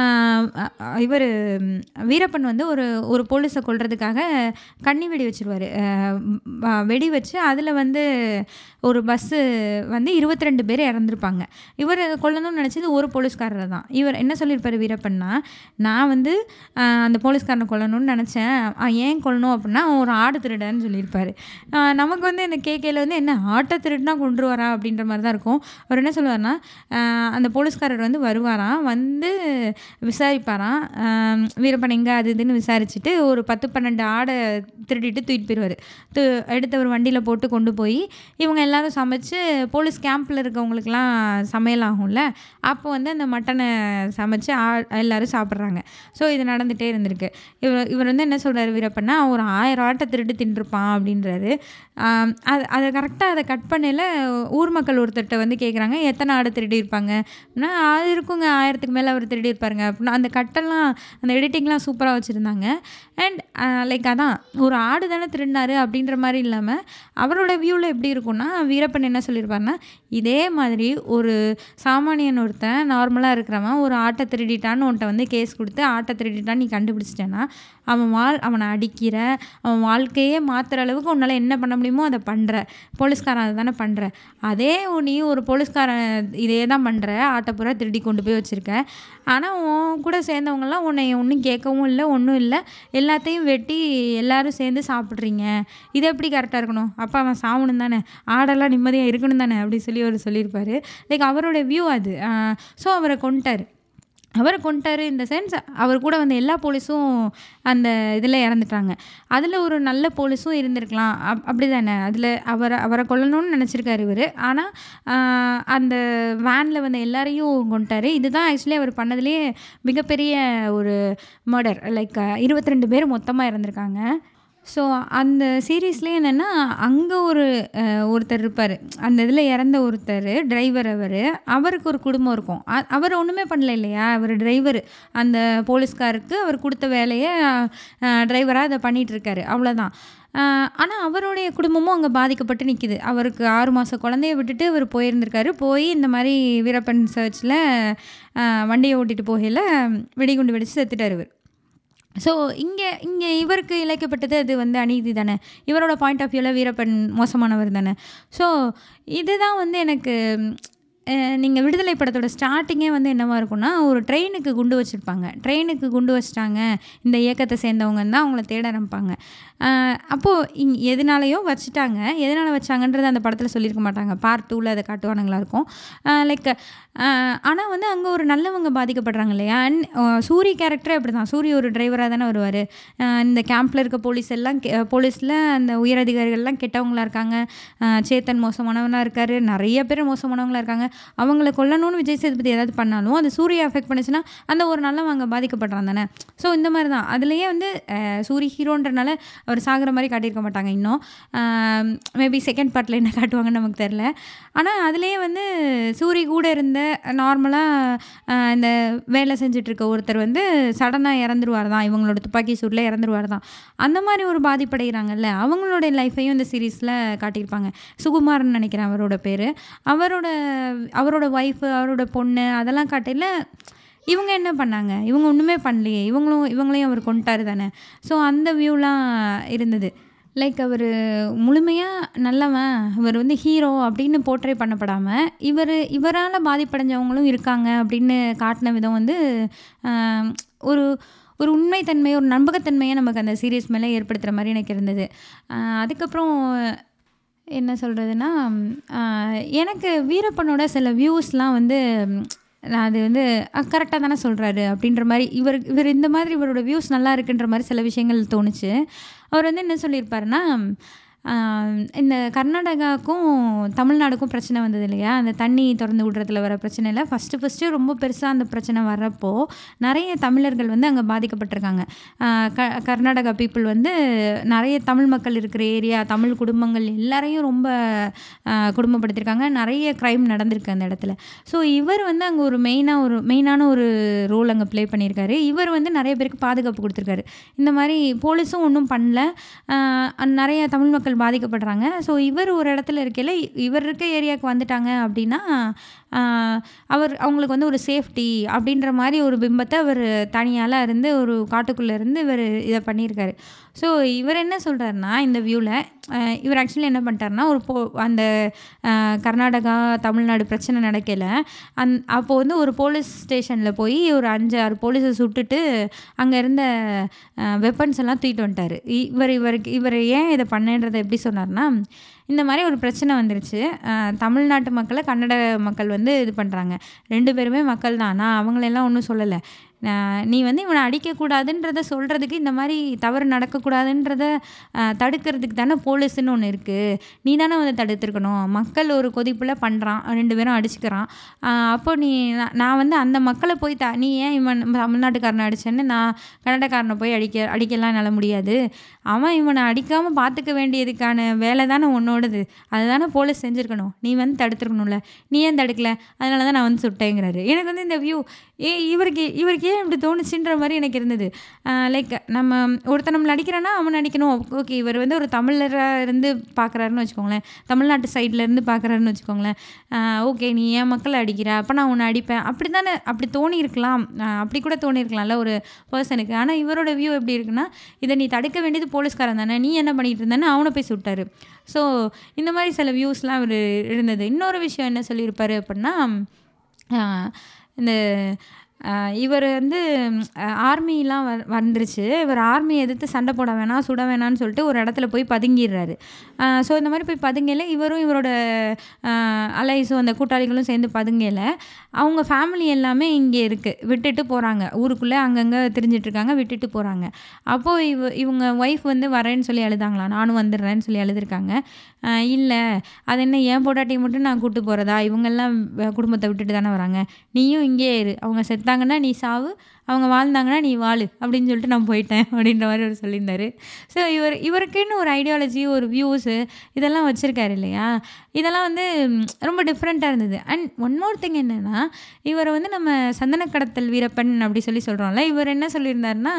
இவர் வீரப்பன் வந்து ஒரு ஒரு போலீஸை கொல்றதுக்காக கண்ணி வெடி வச்சுருவார் வெடி வச்சு அதில் வந்து ஒரு பஸ்ஸு வந்து இருபத்தி ரெண்டு பேர் இறந்துருப்பாங்க இவர் கொல்லணும்னு நினச்சது ஒரு போலீஸ்காரரை தான் இவர் என்ன சொல்லியிருப்பார் வீரப்பன்னா நான் வந்து ஆஹ், அந்த போலீஸ்காரனை கொல்லணும்னு நினச்சேன் ஏன் கொல்லணும் அப்படின்னா அவன் ஒரு ஆடு திருடன்னு சொல்லியிருப்பார் ஆஹ், நமக்கு வந்து இந்த கேக்கையில் வந்து என்ன ஆட்டை திருடுனா கொண்டு வரா அப்படின்ற மாதிரி தான் இருக்கும் அவர் என்ன சொல்லுவார்னா ஆஹ், அந்த போலீஸ்காரர் வந்து வருவாராம் வந்து விசாரிப்பாராம் ஆஹ், வீரப்பன் எங்கே அது இதுன்னு விசாரிச்சுட்டு ஒரு பத்து பன்னெண்டு ஆடை திருடிட்டு தூக்கிட்டு போயிடுவார் து எடுத்து ஒரு வண்டியில் போட்டு கொண்டு போய் இவங்க எல்லாரும் சமைச்சு போலீஸ் கேம்பில் இருக்கவங்களுக்குலாம் சமையல் ஆகும்ல அப்போ வந்து அந்த மட்டனை சமைச்சு ஆ எல்லாரும் சாப்பிட்றாங்க ஸோ இது நடந்துகிட்டே இருந்திருக்கு இவர் இவர் வந்து என்ன சொல்கிறாரு வீரப்பன்னா ஒரு ஆயிரம் ஆட்டை திருட்டு தின்றுப்பான் அப்படின்றாரு ஆம், அது அதை கரெக்டாக அதை கட் பண்ணல ஊர் மக்கள் ஒருத்தர்கிட்ட வந்து கேட்குறாங்க எத்தனை ஆடை திருடி இருப்பாங்க அப்படின்னா அது இருக்குங்க ஆயிரத்துக்கு மேலே அவர் திருடி இருப்பாருங்க அப்படின்னா அந்த கட்டெல்லாம் அந்த எடிட்டிங்லாம் சூப்பராக வச்சுருந்தாங்க அண்ட் லைக் அதான் ஒரு ஆடு தானே திருடினாரு அப்படின்ற மாதிரி இல்லாமல் அவரோட வியூவில் எப்படி இருக்கும்னா வீரப்பன் என்ன சொல்லியிருப்பாருன்னா இதே மாதிரி ஒரு சாமானியன் ஒருத்தன் நார்மலாக இருக்கிறவன் ஒரு ஆட்டை திருடிட்டான்னு உன்கிட்ட வந்து கேஸ் கொடுத்து ஆட்டை திருடிட்டான்னு நீ கண்டுபிடிச்சிட்டேன்னா அவன் வாழ் அவனை அடிக்கிற அவன் வாழ்க்கையே மாற்றுற அளவுக்கு உன்னால் என்ன பண்ண முடியுமோ அதை பண்ணுற போலீஸ்காரன் அதை தானே பண்ணுற அதே நீ ஒரு போலீஸ்காரன் இதே தான் பண்ணுற ஆட்டை பூரா திருடி கொண்டு போய் வச்சுருக்க ஆனால் உன் கூட சேர்ந்தவங்கலாம் உன்னை ஒன்றும் கேட்கவும் இல்லை ஒன்றும் இல்லை எல்லாத்தையும் வெட்டி எல்லாரும் சேர்ந்து சாப்பிட்றீங்க இது எப்படி கரெக்டாக இருக்கணும் அப்போ அவன் சாவணும் தானே ஆடெல்லாம் நிம்மதியாக இருக்கணும் தானே அப்படி சொல்லி அவர் சொல்லியிருப்பாரு லைக் அவரோட வியூ அது ஸோ அவரை கொண்டுட்டார் அவரை கொண்டுட்டாரு இந்த சென்ஸ் அவர் கூட வந்த எல்லா போலீஸும் அந்த இதில் இறந்துட்டாங்க அதில் ஒரு நல்ல போலீஸும் இருந்திருக்கலாம் அப் அப்படி தானே அதில் அவரை அவரை கொல்லணும்னு நினச்சிருக்காரு இவர் ஆனால் அந்த வேனில் வந்த எல்லாரையும் கொண்டுட்டாரு இதுதான் ஆக்சுவலி அவர் பண்ணதுலேயே மிகப்பெரிய ஒரு மர்டர் லைக் இருபத்தி ரெண்டு பேர் மொத்தமாக இறந்துருக்காங்க ஸோ அந்த சீரீஸ்லேயே என்னென்னா அங்கே ஒரு அஹ், ஒருத்தர் இருப்பார் அந்த இதில் இறந்த ஒருத்தர் டிரைவர் அவர் அவருக்கு ஒரு குடும்பம் இருக்கும் அ- அவர் ஒன்றுமே பண்ணல இல்லையா அவர் டிரைவர் அந்த போலீஸ்காருக்கு அவர் கொடுத்த வேலையை டிரைவராக அதை பண்ணிகிட்டு இருக்காரு அவ்வளோதான் ஆனால் அவருடைய குடும்பமும் அங்கே பாதிக்கப்பட்டு நிற்கிது அவருக்கு ஆறு மாத குழந்தைய விட்டுட்டு அவர் போயிருந்திருக்காரு போய் இந்த மாதிரி வீரப்பன் சர்ச்சில் வண்டியை ஓட்டிட்டு போகையில் வெடிகுண்டு வெடித்து செத்துட்டார் இவர் ஸோ இங்கே இங்கே இவருக்கு இழைக்கப்பட்டது அது வந்து அநீதி தானே இவரோட பாயிண்ட் ஆஃப் வியூவில் வீரப்பன் மோசமானவர் தானே ஸோ இதுதான் வந்து எனக்கு நீங்கள் விடுதலை படத்தோட ஸ்டார்டிங்கே வந்து என்னவா இருக்கும்னா ஒரு ட்ரெயினுக்கு குண்டு வச்சுருப்பாங்க ட்ரெயினுக்கு குண்டு வச்சிட்டாங்க இந்த இயக்கத்தை சேர்ந்தவங்க தான் அவங்கள தேட ஆரம்பிப்பாங்க அப்போது இங் எதனாலையோ வச்சுட்டாங்க எதனால் வச்சாங்கன்றது அந்த படத்தில் சொல்லியிருக்க மாட்டாங்க பார்ட் டூவில் அதை காட்டுவானுங்களா இருக்கும் லைக் ஆனால் வந்து அங்கே ஒரு நல்லவங்க பாதிக்கப்படுறாங்க இல்லையா அண்ட் சூரி கேரக்டரே அப்படி தான் சூரி ஒரு டிரைவராக தானே வருவார் இந்த கேம்பில் இருக்க போலீஸ் எல்லாம் போலீஸில் அந்த உயரதிகாரிகள்லாம் கெட்டவங்களா இருக்காங்க அஹ் சேத்தன் மோசமானவனாக இருக்கார் நிறைய பேர் மோசமானவங்களா இருக்காங்க அவங்கள கொல்லணும்னு விஜய் சேதுபதி ஏதாவது பண்ணாலும் அது சூரிய அஃபெக்ட் பண்ணுச்சுன்னா அந்த ஒரு நல்லவன் அங்கே பாதிக்கப்படுறான் தானே ஸோ இந்த மாதிரி தான் அதுலேயே வந்து அஹ் சூரி ஹீரோன்றனால அவர் சாகிற மாதிரி காட்டியிருக்க மாட்டாங்க இன்னும் மேபி செகண்ட் பார்ட்டில் என்ன காட்டுவாங்கன்னு நமக்கு தெரில ஆனால் அதுலேயே வந்து சூரி கூட இருந்த நார்மலாக இந்த வேலை செஞ்சுட்டு இருக்க ஒருத்தர் வந்து சடனாக இறந்துருவார் தான் இவங்களோட துப்பாக்கி சூட்டில் இறந்துருவார் தான் அந்த மாதிரி ஒரு பாதிப்படைகிறாங்கல்ல அவங்களோட லைஃப்பையும் இந்த சீரீஸில் காட்டியிருப்பாங்க சுகுமார்னு நினைக்கிறேன் அவரோட பேர் அவரோட அவரோட ஒய்ஃபு அவரோட பொண்ணு அதெல்லாம் காட்டையில் இவங்க என்ன பண்ணாங்க இவங்க ஒன்றுமே பண்ணலையே இவங்களும் இவங்களையும் அவர் கொண்டுட்டாரு தானே ஸோ அந்த வியூலாம் இருந்தது லைக் அவர் முழுமையாக நல்லவன் இவர் வந்து ஹீரோ அப்படின்னு போர்ட்ரே பண்ணப்படாமல் இவர் இவரால் பாதிப்படைஞ்சவங்களும் இருக்காங்க அப்படின்னு காட்டின விதம் வந்து ஆம், ஒரு ஒரு உண்மைத்தன்மை ஒரு நம்பகத்தன்மையை நமக்கு அந்த சீரியஸ் மேலே ஏற்படுத்துகிற மாதிரி எனக்கு இருந்தது ஆஹ் அதுக்கப்புறம் என்ன சொல்கிறதுனா எனக்கு வீரப்பனோட சில வியூஸ்லாம் வந்து ம், நான் அது வந்து கரெக்டாக தானே சொல்கிறாரு அப்படின்ற மாதிரி இவர் இவர் இந்த மாதிரி இவரோட வியூஸ் நல்லா இருக்குன்ற மாதிரி சில விஷயங்கள் தோணுச்சு அவர் வந்து என்ன சொல்லியிருப்பாருன்னா ஆஹ், இந்த கர்நாடகாவுக்கும் தமிழ்நாடுக்கும் பிரச்சனை வந்தது இல்லையா அந்த தண்ணி திறந்து விடுறதுல வர பிரச்சனையில் ஃபஸ்ட்டு ஃபஸ்ட்டு ரொம்ப பெருசாக அந்த பிரச்சனை வர்றப்போ நிறைய தமிழர்கள் வந்து அங்கே பாதிக்கப்பட்டிருக்காங்க ஆஹ் க கர்நாடகா பீப்புள் வந்து நிறைய தமிழ் மக்கள் இருக்கிற ஏரியா தமிழ் குடும்பங்கள் எல்லாரையும் ரொம்ப ஆஹ் குடும்பப்படுத்தியிருக்காங்க நிறைய க்ரைம் நடந்திருக்கு அந்த இடத்துல ஸோ இவர் வந்து அங்கே ஒரு மெயினாக ஒரு மெயினான ஒரு ரோல் அங்கே ப்ளே பண்ணியிருக்காரு இவர் வந்து நிறைய பேருக்கு பாதுகாப்பு கொடுத்துருக்காரு இந்த மாதிரி போலீஸும் ஒன்றும் பண்ணல ஆஹ் அண்ட் நிறைய தமிழ் மக்கள் பாதிக்கப்படுறாங்க ஸோ இவர் ஒரு இடத்துல இருக்கையில் இவர் இருக்க ஏரியாவுக்கு வந்துட்டாங்க அப்படின்னா ஆஹ் அவர் அவங்களுக்கு வந்து ஒரு சேஃப்டி அப்படின்ற மாதிரி ஒரு பிம்பத்தை அவர் தனியால் இருந்து ஒரு காட்டுக்குள்ளே இருந்து இவர் இதை பண்ணியிருக்காரு ஸோ இவர் என்ன சொல்கிறாருன்னா இந்த வியூவில் இவர் ஆக்சுவலி என்ன பண்ணிட்டாருன்னா ஒரு போ அந்த ஆஹ் கர்நாடகா தமிழ்நாடு பிரச்சனை நடக்கல அந் அப்போ வந்து ஒரு போலீஸ் ஸ்டேஷனில் போய் ஒரு அஞ்சு ஆறு போலீஸை சுட்டுட்டு அங்கே இருந்த வெப்பன்ஸ் எல்லாம் தூக்கிட்டு வந்துட்டார் இவர் இவருக்கு இவர் ஏன் இதை பண்ணேன்றதை எப்படி சொன்னார்னா இந்த மாதிரி ஒரு பிரச்சனை வந்துருச்சு அஹ் தமிழ்நாட்டு மக்களை கன்னட மக்கள் வந்து இது பண்ணுறாங்க ரெண்டு பேருமே மக்கள் தான் நான் அவங்களெல்லாம் ஒன்றும் சொல்லலை நான் நீ வந்து இவனை அடிக்கக்கூடாதுன்றத சொல்கிறதுக்கு இந்த மாதிரி தவறு நடக்கக்கூடாதுன்றத அஹ், தடுக்கிறதுக்கு தானே போலீஸ்னு ஒன்று இருக்குது நீ தானே வந்து தடுத்துருக்கணும் மக்கள் ஒரு கொதிப்பில் பண்ணுறான் ரெண்டு பேரும் அடிச்சுக்கிறான் அஹ், அப்போ நீ நான் நான் வந்து அந்த மக்களை போய் த நீ ஏன் இவன் தமிழ்நாட்டுக்காரனை அடிச்சேன்னு நான் கன்னடக்காரனை போய் அடிக்க அடிக்கலாம் என்னால் முடியாது அவன் இவனை அடிக்காமல் பார்த்துக்க வேண்டியதுக்கான வேலை தானே உன்னோடது அதை தானே போலீஸ் செஞ்சுருக்கணும் நீ வந்து தடுத்துருக்கணும்ல நீ ஏன் தடுக்கல அதனால தான் நான் வந்து சுட்டேங்கிறாரு எனக்கு வந்து இந்த வியூ ஏ இவருக்கு இவருக்கு ஏன் இப்படி தோணுச்சுன்ற மாதிரி எனக்கு இருந்தது லைக் நம்ம ஒருத்தன் நம்மளை அடிக்கிறான்னா அவன் அடிக்கணும் ஓகே இவர் வந்து ஒரு தமிழராக இருந்து பார்க்குறாருன்னு வச்சுக்கோங்களேன் தமிழ்நாட்டு சைடில் இருந்து பார்க்குறாருன்னு வச்சுக்கோங்களேன் ஓகே நீ என் மக்களை அடிக்கிற அப்போ நான் உன்னை அடிப்பேன் அப்படி தானே அப்படி தோணி இருக்கலாம் அப்படி கூட தோணி இருக்கலாம்ல ஒரு பர்சனுக்கு ஆனால் இவரோட வியூ எப்படி இருக்குன்னா இதை நீ தடுக்க வேண்டியது போலீஸ்காரன் தானே நீ என்ன பண்ணிட்டு இருந்தேன்னு அவனை போய் சுட்டாரு ஸோ இந்த மாதிரி சில வியூஸ்லாம் அவர் இருந்தது இன்னொரு விஷயம் என்ன சொல்லியிருப்பாரு அப்படின்னா ஆஹ் இந்த இவர் வந்து ஆர்மிலாம் வ வந்துருச்சு இவர் ஆர்மி எதிர்த்து சண்டை போட வேணாம் சுட வேணாம்னு சொல்லிட்டு ஒரு இடத்துல போய் பதுங்கிடுறாரு ஸோ இந்த மாதிரி போய் பதுங்கல இவரும் இவரோட அலைஸும் அந்த கூட்டாளிகளும் சேர்ந்து பதுங்கல அவங்க ஃபேமிலி எல்லாமே இங்கே இருக்குது விட்டுட்டு போகிறாங்க ஊருக்குள்ளே அங்கங்கே திரிஞ்சிட்ருக்காங்க விட்டுட்டு போகிறாங்க அப்போது இவ இவங்க ஒய்ஃப் வந்து வரேன்னு சொல்லி அழுதாங்களா நானும் வந்துடுறேன்னு சொல்லி அழுதுருக்காங்க இல்லை அது என்ன ஏன் பொண்டாட்டியை மட்டும் நான் கூப்பிட்டு போகிறதா இவங்கெல்லாம் குடும்பத்தை விட்டுட்டு தானே வராங்க நீயும் இங்கே இரு அவங்க செத்தாங்கன்னா நீ சாவு அவங்க வாழ்ந்தாங்கன்னா நீ வாழு அப்படின்னு சொல்லிட்டு நான் போயிட்டேன் அப்படின்ற மாதிரி அவர் சொல்லியிருந்தாரு ஸோ இவர் இவருக்குன்னு ஒரு ஐடியாலஜி ஒரு வியூஸு இதெல்லாம் வச்சுருக்காரு இல்லையா இதெல்லாம் வந்து ரொம்ப டிஃப்ரெண்ட்டாக இருந்தது அண்ட் ஒன் மோர் திங் என்னென்னா இவரை வந்து நம்ம சந்தன கடத்தல் வீரப்பன் அப்படி சொல்லி சொல்கிறோம்ல இவர் என்ன சொல்லியிருந்தாருன்னா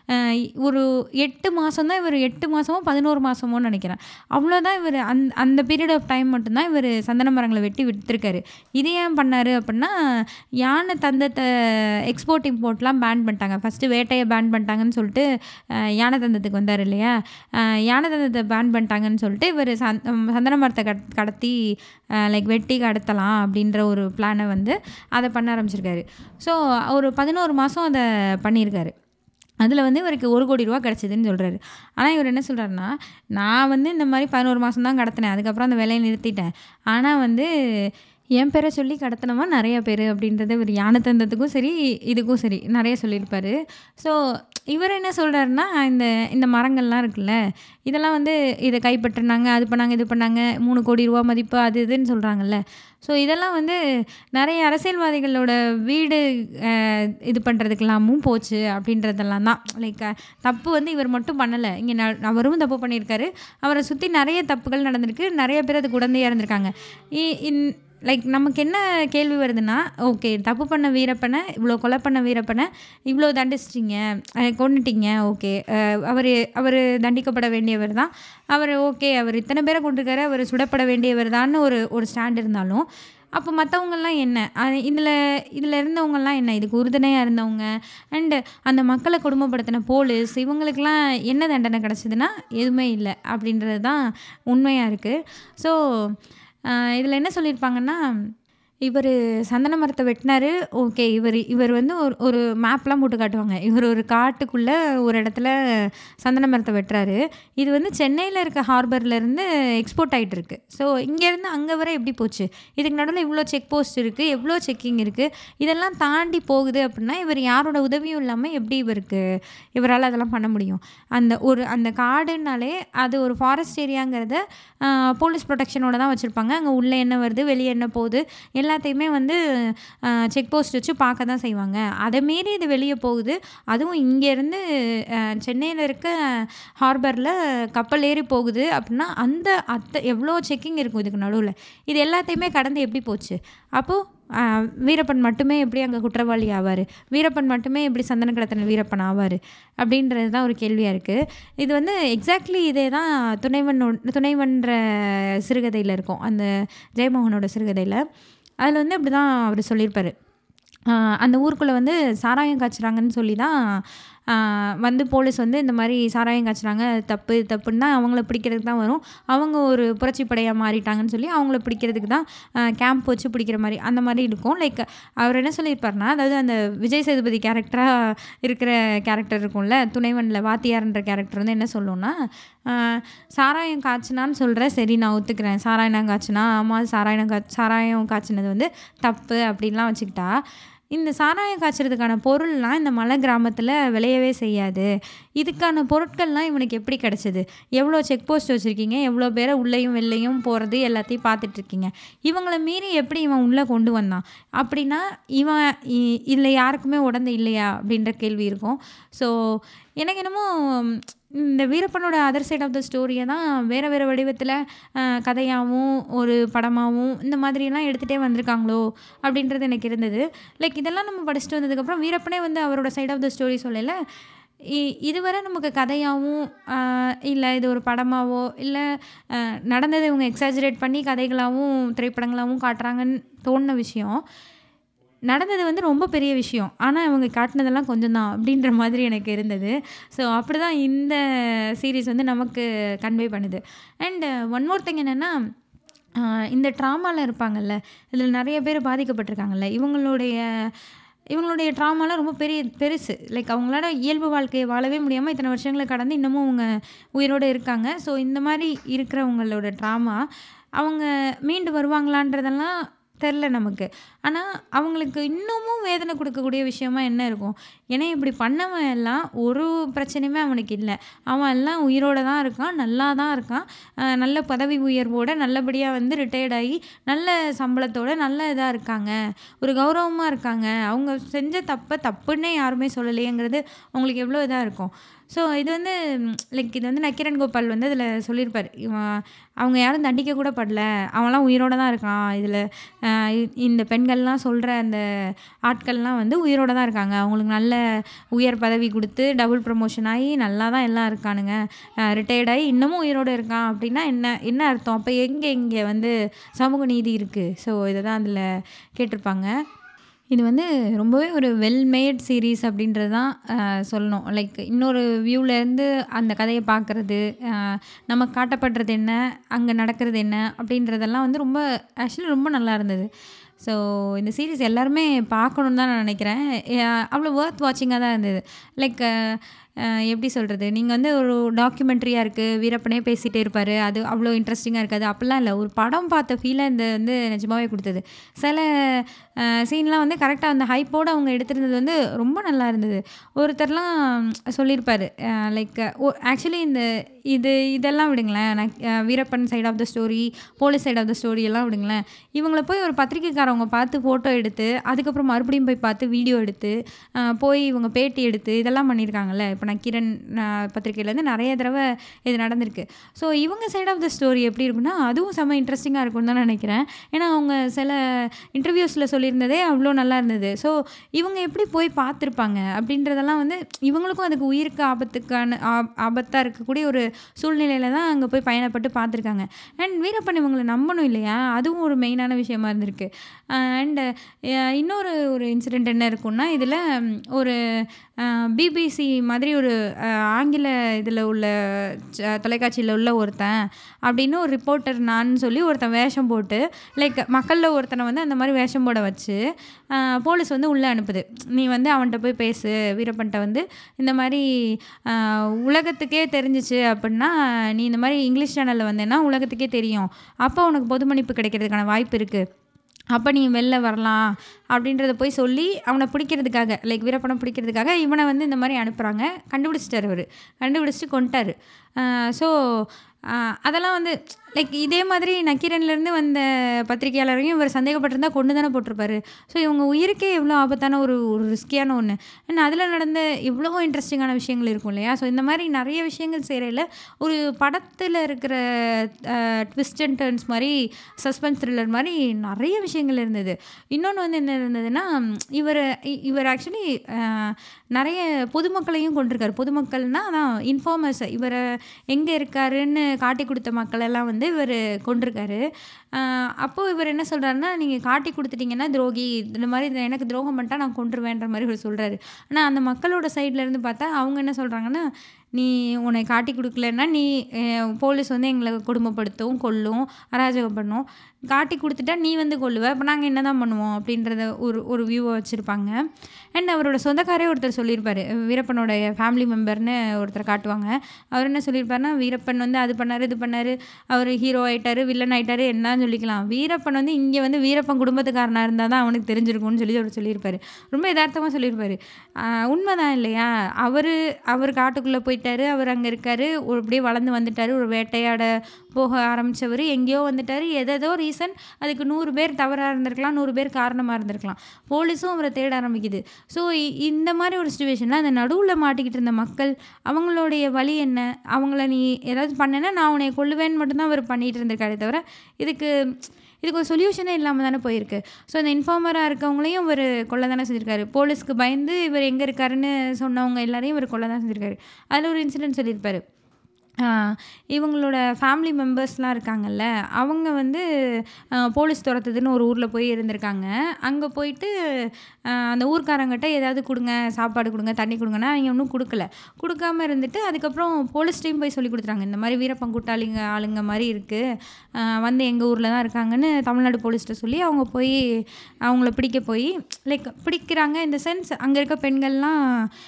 ஒரு எட்டு மாதம் தான் இவர் எட்டு மாதமோ பதினோரு மாதமோன்னு நினைக்கிறேன் அவ்வளோதான் இவர் அந் அந்த பீரியட் ஆஃப் டைம் மட்டும்தான் இவர் சந்தன மரங்களை வெட்டி விற்றுருக்காரு இது ஏன் பண்ணார் அப்படின்னா யானை தந்தத்தை எக்ஸ்போர்ட் இம்போர்ட்லாம் பேன் பண்ணிட்டாங்க ஃபஸ்ட்டு வேட்டையை பேன் பண்ணிட்டாங்கன்னு சொல்லிட்டு யானை தந்தத்துக்கு வந்தார் இல்லையா யானை தந்தத்தை பேன் பண்ணிட்டாங்கன்னு சொல்லிட்டு இவர் சந் சந்தன மரத்தை கட் கடத்தி லைக் வெட்டி கடத்தலாம் அப்படின்ற ஒரு பிளானை வந்து அதை பண்ண ஆரம்பிச்சிருக்காரு ஸோ ஒரு பதினோரு மாதம் அதை பண்ணியிருக்காரு அதில் வந்து இவருக்கு ஒரு கோடி ரூபா கிடச்சிதுன்னு சொல்கிறாரு ஆனால் இவர் என்ன சொல்கிறாருன்னா நான் வந்து இந்த மாதிரி பதினோரு மாதம் தான் கடத்தினேன் அதுக்கப்புறம் அந்த வேலையை நிறுத்திட்டேன் ஆனால் வந்து என் பேரை சொல்லி கடத்தினவா நிறைய பேர் அப்படின்றத இவர் யானை தந்தத்துக்கும் சரி இதுக்கும் சரி நிறைய சொல்லியிருப்பார் ஸோ இவர் என்ன சொல்கிறாருன்னா இந்த இந்த மரங்கள்லாம் இருக்குல்ல இதெல்லாம் வந்து இதை கைப்பற்றினாங்க அது பண்ணாங்க இது பண்ணாங்க மூணு கோடி ரூபா மதிப்பு அது இதுன்னு சொல்கிறாங்கல்ல ஸோ இதெல்லாம் வந்து நிறைய அரசியல்வாதிகளோட வீடு இது பண்ணுறதுக்கெல்லாமும் போச்சு அப்படின்றதெல்லாம் தான் லைக் தப்பு வந்து இவர் மட்டும் பண்ணலை இங்கே ந அவரும் தப்பு பண்ணியிருக்காரு அவரை சுற்றி நிறைய தப்புகள் நடந்திருக்கு நிறைய பேர் அதுக்கு உடந்தையாக இருந்திருக்காங்க இன் லைக் நமக்கு என்ன கேள்வி வருதுன்னா ஓகே தப்பு பண்ண வீரப்பனை இவ்வளோ கொலை பண்ண வீரப்பனை இவ்வளோ தண்டிச்சிட்டிங்க கொண்டுட்டிங்க ஓகே அவர் அவர் தண்டிக்கப்பட வேண்டியவர் தான் அவர் ஓகே அவர் இத்தனை பேரை கொண்டிருக்காரு அவர் சுடப்பட வேண்டியவர் தான் ஒரு ஒரு ஸ்டாண்ட் இருந்தாலும் அப்போ மற்றவங்கெல்லாம் என்ன இதில் இதில் இருந்தவங்கெல்லாம் என்ன இதுக்கு உறுதுணையாக இருந்தவங்க அண்டு அந்த மக்களை கொடுமைப்படுத்தின போலீஸ் இவங்களுக்கெல்லாம் என்ன தண்டனை கிடச்சிதுன்னா எதுவுமே இல்லை அப்படின்றது தான் உண்மையாக இருக்குது ஸோ இதில் என்ன சொல்லியிருப்பாங்கன்னா இவர் சந்தன மரத்தை வெட்டினாரு ஓகே இவர் இவர் வந்து ஒரு ஒரு மேப்லாம் போட்டு காட்டுவாங்க இவர் ஒரு காட்டுக்குள்ளே ஒரு இடத்துல சந்தன மரத்தை வெட்டுறாரு இது வந்து சென்னையில் இருக்க ஹார்பர்லேருந்து எக்ஸ்போர்ட் ஆகிட்டு இருக்கு ஸோ இங்கேருந்து அங்கே வர எப்படி போச்சு இதுக்கு நடுவில் இவ்வளோ செக் போஸ்ட் இருக்குது எவ்வளோ செக்கிங் இருக்குது இதெல்லாம் தாண்டி போகுது அப்படின்னா இவர் யாரோட உதவியும் இல்லாமல் எப்படி இவருக்கு இவரால் அதெல்லாம் பண்ண முடியும் அந்த ஒரு அந்த காடுனாலே அது ஒரு ஃபாரஸ்ட் ஏரியாங்கிறத போலீஸ் ப்ரொடெக்ஷனோட தான் வச்சுருப்பாங்க அங்கே உள்ளே என்ன வருது வெளியே என்ன போகுது எல்லாத்தையுமே வந்து செக் போஸ்ட் வச்சு பார்க்க தான் செய்வாங்க அதை மீறி இது வெளியே போகுது அதுவும் இங்கேருந்து சென்னையில் இருக்க ஹார்பரில் கப்பல் ஏறி போகுது அப்படின்னா அந்த அத்தை எவ்வளோ செக்கிங் இருக்கும் இதுக்கு நடுவில் இது எல்லாத்தையுமே கடந்து எப்படி போச்சு அப்போது வீரப்பன் மட்டுமே எப்படி அங்கே குற்றவாளி ஆவார் வீரப்பன் மட்டுமே எப்படி சந்தன கடத்தன வீரப்பன் ஆவார் அப்படின்றது தான் ஒரு கேள்வியாக இருக்குது இது வந்து எக்ஸாக்ட்லி இதே தான் துணைவனோட துணைவன்ற சிறுகதையில் இருக்கும் அந்த ஜெயமோகனோட சிறுகதையில் அதில் வந்து அப்படி தான் அவர் சொல்லியிருப்பார் அந்த ஊருக்குள்ளே வந்து சாராயம் காய்ச்சுறாங்கன்னு சொல்லி தான் வந்து போலீஸ் வந்து இந்த மாதிரி சாராயம் காய்ச்சுறாங்க தப்பு தப்புன்னா அவங்கள பிடிக்கிறதுக்கு தான் வரும் அவங்க ஒரு புரட்சி படையாக மாறிட்டாங்கன்னு சொல்லி அவங்கள பிடிக்கிறதுக்கு தான் கேம்ப் வச்சு பிடிக்கிற மாதிரி அந்த மாதிரி இருக்கும் லைக் அவர் என்ன சொல்லியிருப்பார்னா அதாவது அந்த விஜய் சேதுபதி கேரக்டராக இருக்கிற கேரக்டர் இருக்கும்ல துணைவனில் வாத்தியார்ன்ற கேரக்டர் வந்து என்ன சொல்லுன்னா சாராயம் காய்ச்சினான்னு சொல்கிற சரி நான் ஒத்துக்கிறேன் சாராயம் காய்ச்சினா ஆமாம் சாராயம் கா சாராயம் காய்ச்சினது வந்து தப்பு அப்படின்லாம் வச்சுக்கிட்டா இந்த சாராயம் காய்ச்சறதுக்கான பொருள்லாம் இந்த மலை கிராமத்தில் விளையவே செய்யாது இதுக்கான பொருட்கள்லாம் இவனுக்கு எப்படி கிடச்சிது எவ்வளோ செக் போஸ்ட் வச்சுருக்கீங்க எவ்வளோ பேரை உள்ளேயும் வெளிலையும் போகிறது எல்லாத்தையும் பார்த்துட்ருக்கீங்க இவங்கள மீறி எப்படி இவன் உள்ளே கொண்டு வந்தான் அப்படின்னா இவன் இதில் யாருக்குமே உடந்து இல்லையா அப்படின்ற கேள்வி இருக்கும் ஸோ எனக்கு என்னமோ இந்த வீரப்பனோட அதர் சைட் ஆஃப் த ஸ்டோரியை தான் வேறு வேறு வடிவத்தில் கதையாகவும் ஒரு படமாகவும் இந்த மாதிரிலாம் எடுத்துகிட்டே வந்திருக்காங்களோ அப்படின்றது எனக்கு இருந்தது லைக் இதெல்லாம் நம்ம படிச்சுட்டு வந்ததுக்கப்புறம் வீரப்பனே வந்து அவரோட சைட் ஆஃப் த ஸ்டோரி சொல்லலை இதுவரை நமக்கு கதையாகவும் இல்லை இது ஒரு படமாவோ இல்லை நடந்ததை இவங்க எக்ஸாஜரேட் பண்ணி கதைகளாகவும் திரைப்படங்களாகவும் காட்டுறாங்கன்னு தோணின விஷயம் நடந்தது வந்து ரொம்ப பெரிய விஷயம் ஆனால் இவங்க காட்டினதெல்லாம் கொஞ்சம் தான் அப்படின்ற மாதிரி எனக்கு இருந்தது ஸோ அப்படி தான் இந்த சீரீஸ் வந்து நமக்கு கன்வே பண்ணுது அண்ட் ஒன் மோர் திங் என்னென்னா இந்த ட்ராமாவில் இருப்பாங்கல்ல இதில் நிறைய பேர் பாதிக்கப்பட்டிருக்காங்கல்ல இவங்களுடைய இவங்களுடைய ட்ராமாலாம் ரொம்ப பெரிய பெருசு லைக் அவங்களால இயல்பு வாழ்க்கையை வாழவே முடியாமல் இத்தனை வருஷங்களை கடந்து இன்னமும் அவங்க உயிரோடு இருக்காங்க ஸோ இந்த மாதிரி இருக்கிறவங்களோட ட்ராமா அவங்க மீண்டு வருவாங்களான்றதெல்லாம் தெரில நமக்கு ஆனால் அவங்களுக்கு இன்னமும் வேதனை கொடுக்கக்கூடிய விஷயமா என்ன இருக்கும் ஏன்னா இப்படி பண்ணவன் எல்லாம் ஒரு பிரச்சனையுமே அவனுக்கு இல்லை அவன் எல்லாம் உயிரோட தான் இருக்கான் நல்லா தான் இருக்கான் அஹ் நல்ல பதவி உயர்வோட நல்லபடியாக வந்து ரிட்டையர்ட் ஆகி நல்ல சம்பளத்தோட நல்ல இதாக இருக்காங்க ஒரு கௌரவமாக இருக்காங்க அவங்க செஞ்ச தப்பை தப்புன்னே யாருமே சொல்லலையேங்கிறது அவங்களுக்கு எவ்வளோ இதாக இருக்கும் ஸோ இது வந்து லைக் இது வந்து நக்கிரன் கோபால் வந்து அதில் சொல்லியிருப்பார் இவன் அவங்க யாரும் தண்டிக்க கூட படல அவன்லாம் உயிரோட தான் இருக்கான் இதில் இந்த பெண்கள்லாம் சொல்கிற அந்த ஆட்கள்லாம் வந்து உயிரோட தான் இருக்காங்க அவங்களுக்கு நல்ல உயர் பதவி கொடுத்து டபுள் ப்ரமோஷன் ஆகி நல்லா தான் எல்லாம் இருக்கானுங்க ரிட்டையர்ட் ஆகி இன்னமும் உயிரோடு இருக்கான் அப்படின்னா என்ன என்ன அர்த்தம் அப்போ எங்கே இங்கே வந்து சமூக நீதி இருக்குது ஸோ இதை தான் அதில் கேட்டிருப்பாங்க இது வந்து ரொம்பவே ஒரு வெல் மேட் சீரீஸ் அப்படின்றது தான் அஹ், சொல்லணும் லைக் இன்னொரு வியூவிலேருந்து அந்த கதையை பார்க்குறது நமக்கு காட்டப்படுறது என்ன அங்கே நடக்கிறது என்ன அப்படின்றதெல்லாம் வந்து ரொம்ப ஆக்சுவலி ரொம்ப நல்லா இருந்தது ஸோ இந்த சீரீஸ் எல்லாருமே பார்க்கணுன்னு தான் நான் நினைக்கிறேன் அஹ், அவ்வளோ ஒர்த் வாட்சிங்காக தான் இருந்தது லைக் எப்படி சொல்கிறது நீங்கள் வந்து ஒரு டாக்குமெண்ட்ரியாக இருக்குது வீரப்பனே பேசிகிட்டே இருப்பார் அது அவ்வளோ இன்ட்ரெஸ்டிங்காக இருக்காது அப்படிலாம் இல்லை ஒரு படம் பார்த்த ஃபீலை இந்த வந்து நிஜமாவே கொடுத்தது சில சீன்லாம் வந்து கரெக்டாக அந்த ஹைப்போடு அவங்க எடுத்திருந்தது வந்து ரொம்ப நல்லா இருந்தது ஒருத்தர்லாம் சொல்லியிருப்பார் லைக் ஆக்சுவலி இந்த இது இதெல்லாம் விடுங்களேன் நான் ah, Veerappan side of the story police side of the story எல்லாம் விடுங்களேன் இவங்கள போய் ஒரு பத்திரிக்கைக்காரவங்க பார்த்து ஃபோட்டோ எடுத்து அதுக்கப்புறம் மறுபடியும் போய் பார்த்து வீடியோ எடுத்து அஹ், போய் இவங்க பேட்டி எடுத்து இதெல்லாம் பண்ணியிருக்காங்கல்ல இப்போ நான் கிரண் அஹ், பத்திரிக்கையிலேருந்து நிறைய தடவை இது நடந்திருக்கு ஸோ இவங்க சைட் ஆஃப் த ஸ்டோரி எப்படி இருக்குன்னா அதுவும் செம்ம இன்ட்ரெஸ்டிங்காக இருக்கும்னு தான் நினைக்கிறேன் ஏன்னா அவங்க சில இன்டர்வியூஸில் சொல்லியிருந்ததே அவ்வளோ நல்லா இருந்தது ஸோ இவங்க எப்படி போய் பார்த்துருப்பாங்க அப்படின்றதெல்லாம் வந்து இவங்களுக்கும் அதுக்கு உயிருக்கு ஆபத்துக்கான ஆபத்தாக இருக்கக்கூடிய ஒரு சூழ்நிலையில தான் அங்கே போய் பயணப்பட்டு பார்த்துருக்காங்க அண்ட் வீரப்பன் இவங்களை நம்பணும் இல்லையா அதுவும் ஒரு மெயினான விஷயமா இருந்திருக்கு அண்டு இன்னொரு ஒரு இன்சிடெண்ட் என்ன இருக்குன்னா இதில் ஒரு பிபிசி மாதிரி ஒரு அஹ், ஆங்கில இதில் உள்ள தொலைக்காட்சியில் உள்ள ஒருத்தன் அப்படின்னு ஒரு ரிப்போர்ட்டர் நான் சொல்லி ஒருத்தன் வேஷம் போட்டு லைக் மக்களில் ஒருத்தனை வந்து அந்த மாதிரி வேஷம் போட வச்சு அஹ், போலீஸ் வந்து உள்ளே அனுப்புது நீ வந்து அவன்கிட்ட போய் பேசு வீரப்பன்ட்ட வந்து இந்த மாதிரி அஹ், உலகத்துக்கே தெரிஞ்சிச்சு அப்படின்னா நீ இந்த மாதிரி இங்கிலீஷ் சேனலில் வந்தேன்னா உலகத்துக்கே தெரியும் அப்போ உனக்கு பொது மன்னிப்பு கிடைக்கிறதுக்கான வாய்ப்பு இருக்குது அப்போ நீ வெளில வரலாம் அப்படின்றத போய் சொல்லி அவனை பிடிக்கிறதுக்காக லைக் வீரப்பனை பிடிக்கிறதுக்காக இவனை வந்து இந்த மாதிரி அனுப்புகிறாங்க கண்டுபிடிச்சிட்டாரு அவர் கண்டுபிடிச்சிட்டு கொண்டுட்டாரு ஸோ அதெல்லாம் வந்து லைக் இதே மாதிரி நக்கீரன்லேருந்து வந்த பத்திரிகையாளரையும் இவர் சந்தேகப்பட்டிருந்தா கொண்டு தானே போட்டிருப்பாரு ஸோ இவங்க உயிருக்கே எவ்வளோ ஆபத்தான ஒரு ஒரு ரிஸ்கியான ஒன்று அண்ட் அதில் நடந்த எவ்வளோ இன்ட்ரெஸ்டிங்கான விஷயங்கள் இருக்கும் இல்லையா ஸோ இந்த மாதிரி நிறைய விஷயங்கள் செய்கிறதில் ஒரு படத்தில் இருக்கிற ட்விஸ்ட் அண்ட் டர்ன்ஸ் மாதிரி சஸ்பென்ஸ் த்ரில்லர் மாதிரி நிறைய விஷயங்கள் இருந்தது இன்னொன்று வந்து என்ன இருந்ததுன்னா இவர் இவர் ஆக்சுவலி நிறைய பொதுமக்களையும் கொண்டிருக்காரு பொதுமக்கள்னால் அதான் இன்ஃபார்மர்ஸ் இவரை எங்கே இருக்காருன்னு காட்டி கொடுத்த மக்களெல்லாம் வந்து இவர் கொண்டிருக்காரு அப்போது இவர் என்ன சொல்கிறாருன்னா நீங்கள் காட்டி கொடுத்துட்டீங்கன்னா துரோகி இந்த மாதிரி இது எனக்கு துரோகம் பண்ணிட்டா நான் கொண்டுருவேன்ற மாதிரி இவர் சொல்கிறாரு ஆனால் அந்த மக்களோட சைட்ல இருந்து பார்த்தா அவங்க என்ன சொல்கிறாங்கன்னா நீ உன்னை காட்டி கொடுக்கலன்னா நீ அஹ், போலீஸ் வந்து எங்களை கொடுமைப்படுத்தவும் கொல்லும் அராஜகம் பண்ணும் காட்டி கொடுத்துட்டா நீ வந்து கொல்லுவ அப்போ நாங்கள் என்ன தான் பண்ணுவோம் அப்படின்றத ஒரு ஒரு வியூவை வச்சுருப்பாங்க அண்ட் அவரோட சொந்தக்காரே ஒருத்தர் சொல்லியிருப்பார் வீரப்பனோட ஃபேமிலி மெம்பர்னு ஒருத்தர் காட்டுவாங்க அவர் என்ன சொல்லியிருப்பாருன்னா வீரப்பன் வந்து அது பண்ணார் இது பண்ணார் அவர் ஹீரோ ஆயிட்டாரு வில்லன் ஆயிட்டாரு என்னன்னு சொல்லிக்கலாம் வீரப்பன் வந்து இங்கே வந்து வீரப்பன் குடும்பத்துக்காரனாக இருந்தால் தான் அவனுக்கு தெரிஞ்சிருக்கும்னு சொல்லி அவர் சொல்லியிருப்பாரு ரொம்ப யதார்த்தமாக சொல்லியிருப்பாரு ஆஹ் உண்மைதான் இல்லையா அவர் அவர் காட்டுக்குள்ளே போயிட்டாரு அவர் அங்கே இருக்காரு ஒரு அப்படியே வளர்ந்து வந்துட்டார் ஒரு வேட்டையாட போக ஆரம்பித்தவர் எங்கேயோ வந்துட்டார் எதேதோ ரீசன் அதுக்கு நூறு பேர் தவறாக இருந்திருக்கலாம் நூறு பேர் காரணமாக இருந்திருக்கலாம் போலீஸும் அவரை தேட ஆரம்பிக்குது ஸோ இந்த மாதிரி ஒரு சுச்சுவேஷனில் அந்த நடுவில் மாட்டிக்கிட்டு இருந்த மக்கள் அவங்களுடைய வழி என்ன அவங்கள நீ ஏதாவது பண்ணேன்னா நான் உன்னை கொல்லுவேன்னு மட்டும்தான் அவர் பண்ணிகிட்டு இருந்திருக்காரே தவிர இதுக்கு இதுக்கு ஒரு சொல்யூஷனே இல்லாமல் தானே போயிருக்கு ஸோ இந்த இன்ஃபார்மராக இருக்கவங்களையும் இவர் கொல்ல தானே செஞ்சிருக்காரு போலீஸ்க்கு பயந்து இவர் எங்கே இருக்காருன்னு சொன்னவங்க எல்லாரையும் இவர் கொல்ல தான் செஞ்சிருக்காரு அதில் ஒரு இன்சிடென்ட் சொல்லியிருப்பாரு இவங்களோட ஃபேமிலி மெம்பர்ஸ்லாம் இருக்காங்கல்ல அவங்க வந்து போலீஸ் துரத்துதுன்னு ஒரு ஊரில் போய் இருந்திருக்காங்க அங்கே போயிட்டு அந்த ஊர்க்காரங்கிட்ட ஏதாவது கொடுங்க சாப்பாடு கொடுங்க தண்ணி கொடுங்கன்னா அவங்க ஒன்றும் கொடுக்கல கொடுக்காம இருந்துட்டு அதுக்கப்புறம் போலீஸ்டையும் போய் சொல்லி கொடுத்துறாங்க இந்த மாதிரி வீரப்பன் கூட்டாளிங்க ஆளுங்க மாதிரி இருக்குது வந்து எங்கள் ஊரில் தான் இருக்காங்கன்னு தமிழ்நாடு போலீஸ்கிட்ட சொல்லி அவங்க போய் அவங்கள பிடிக்க போய் லைக் பிடிக்கிறாங்க இந்த சென்ஸ் அங்கே இருக்க பெண்கள்லாம்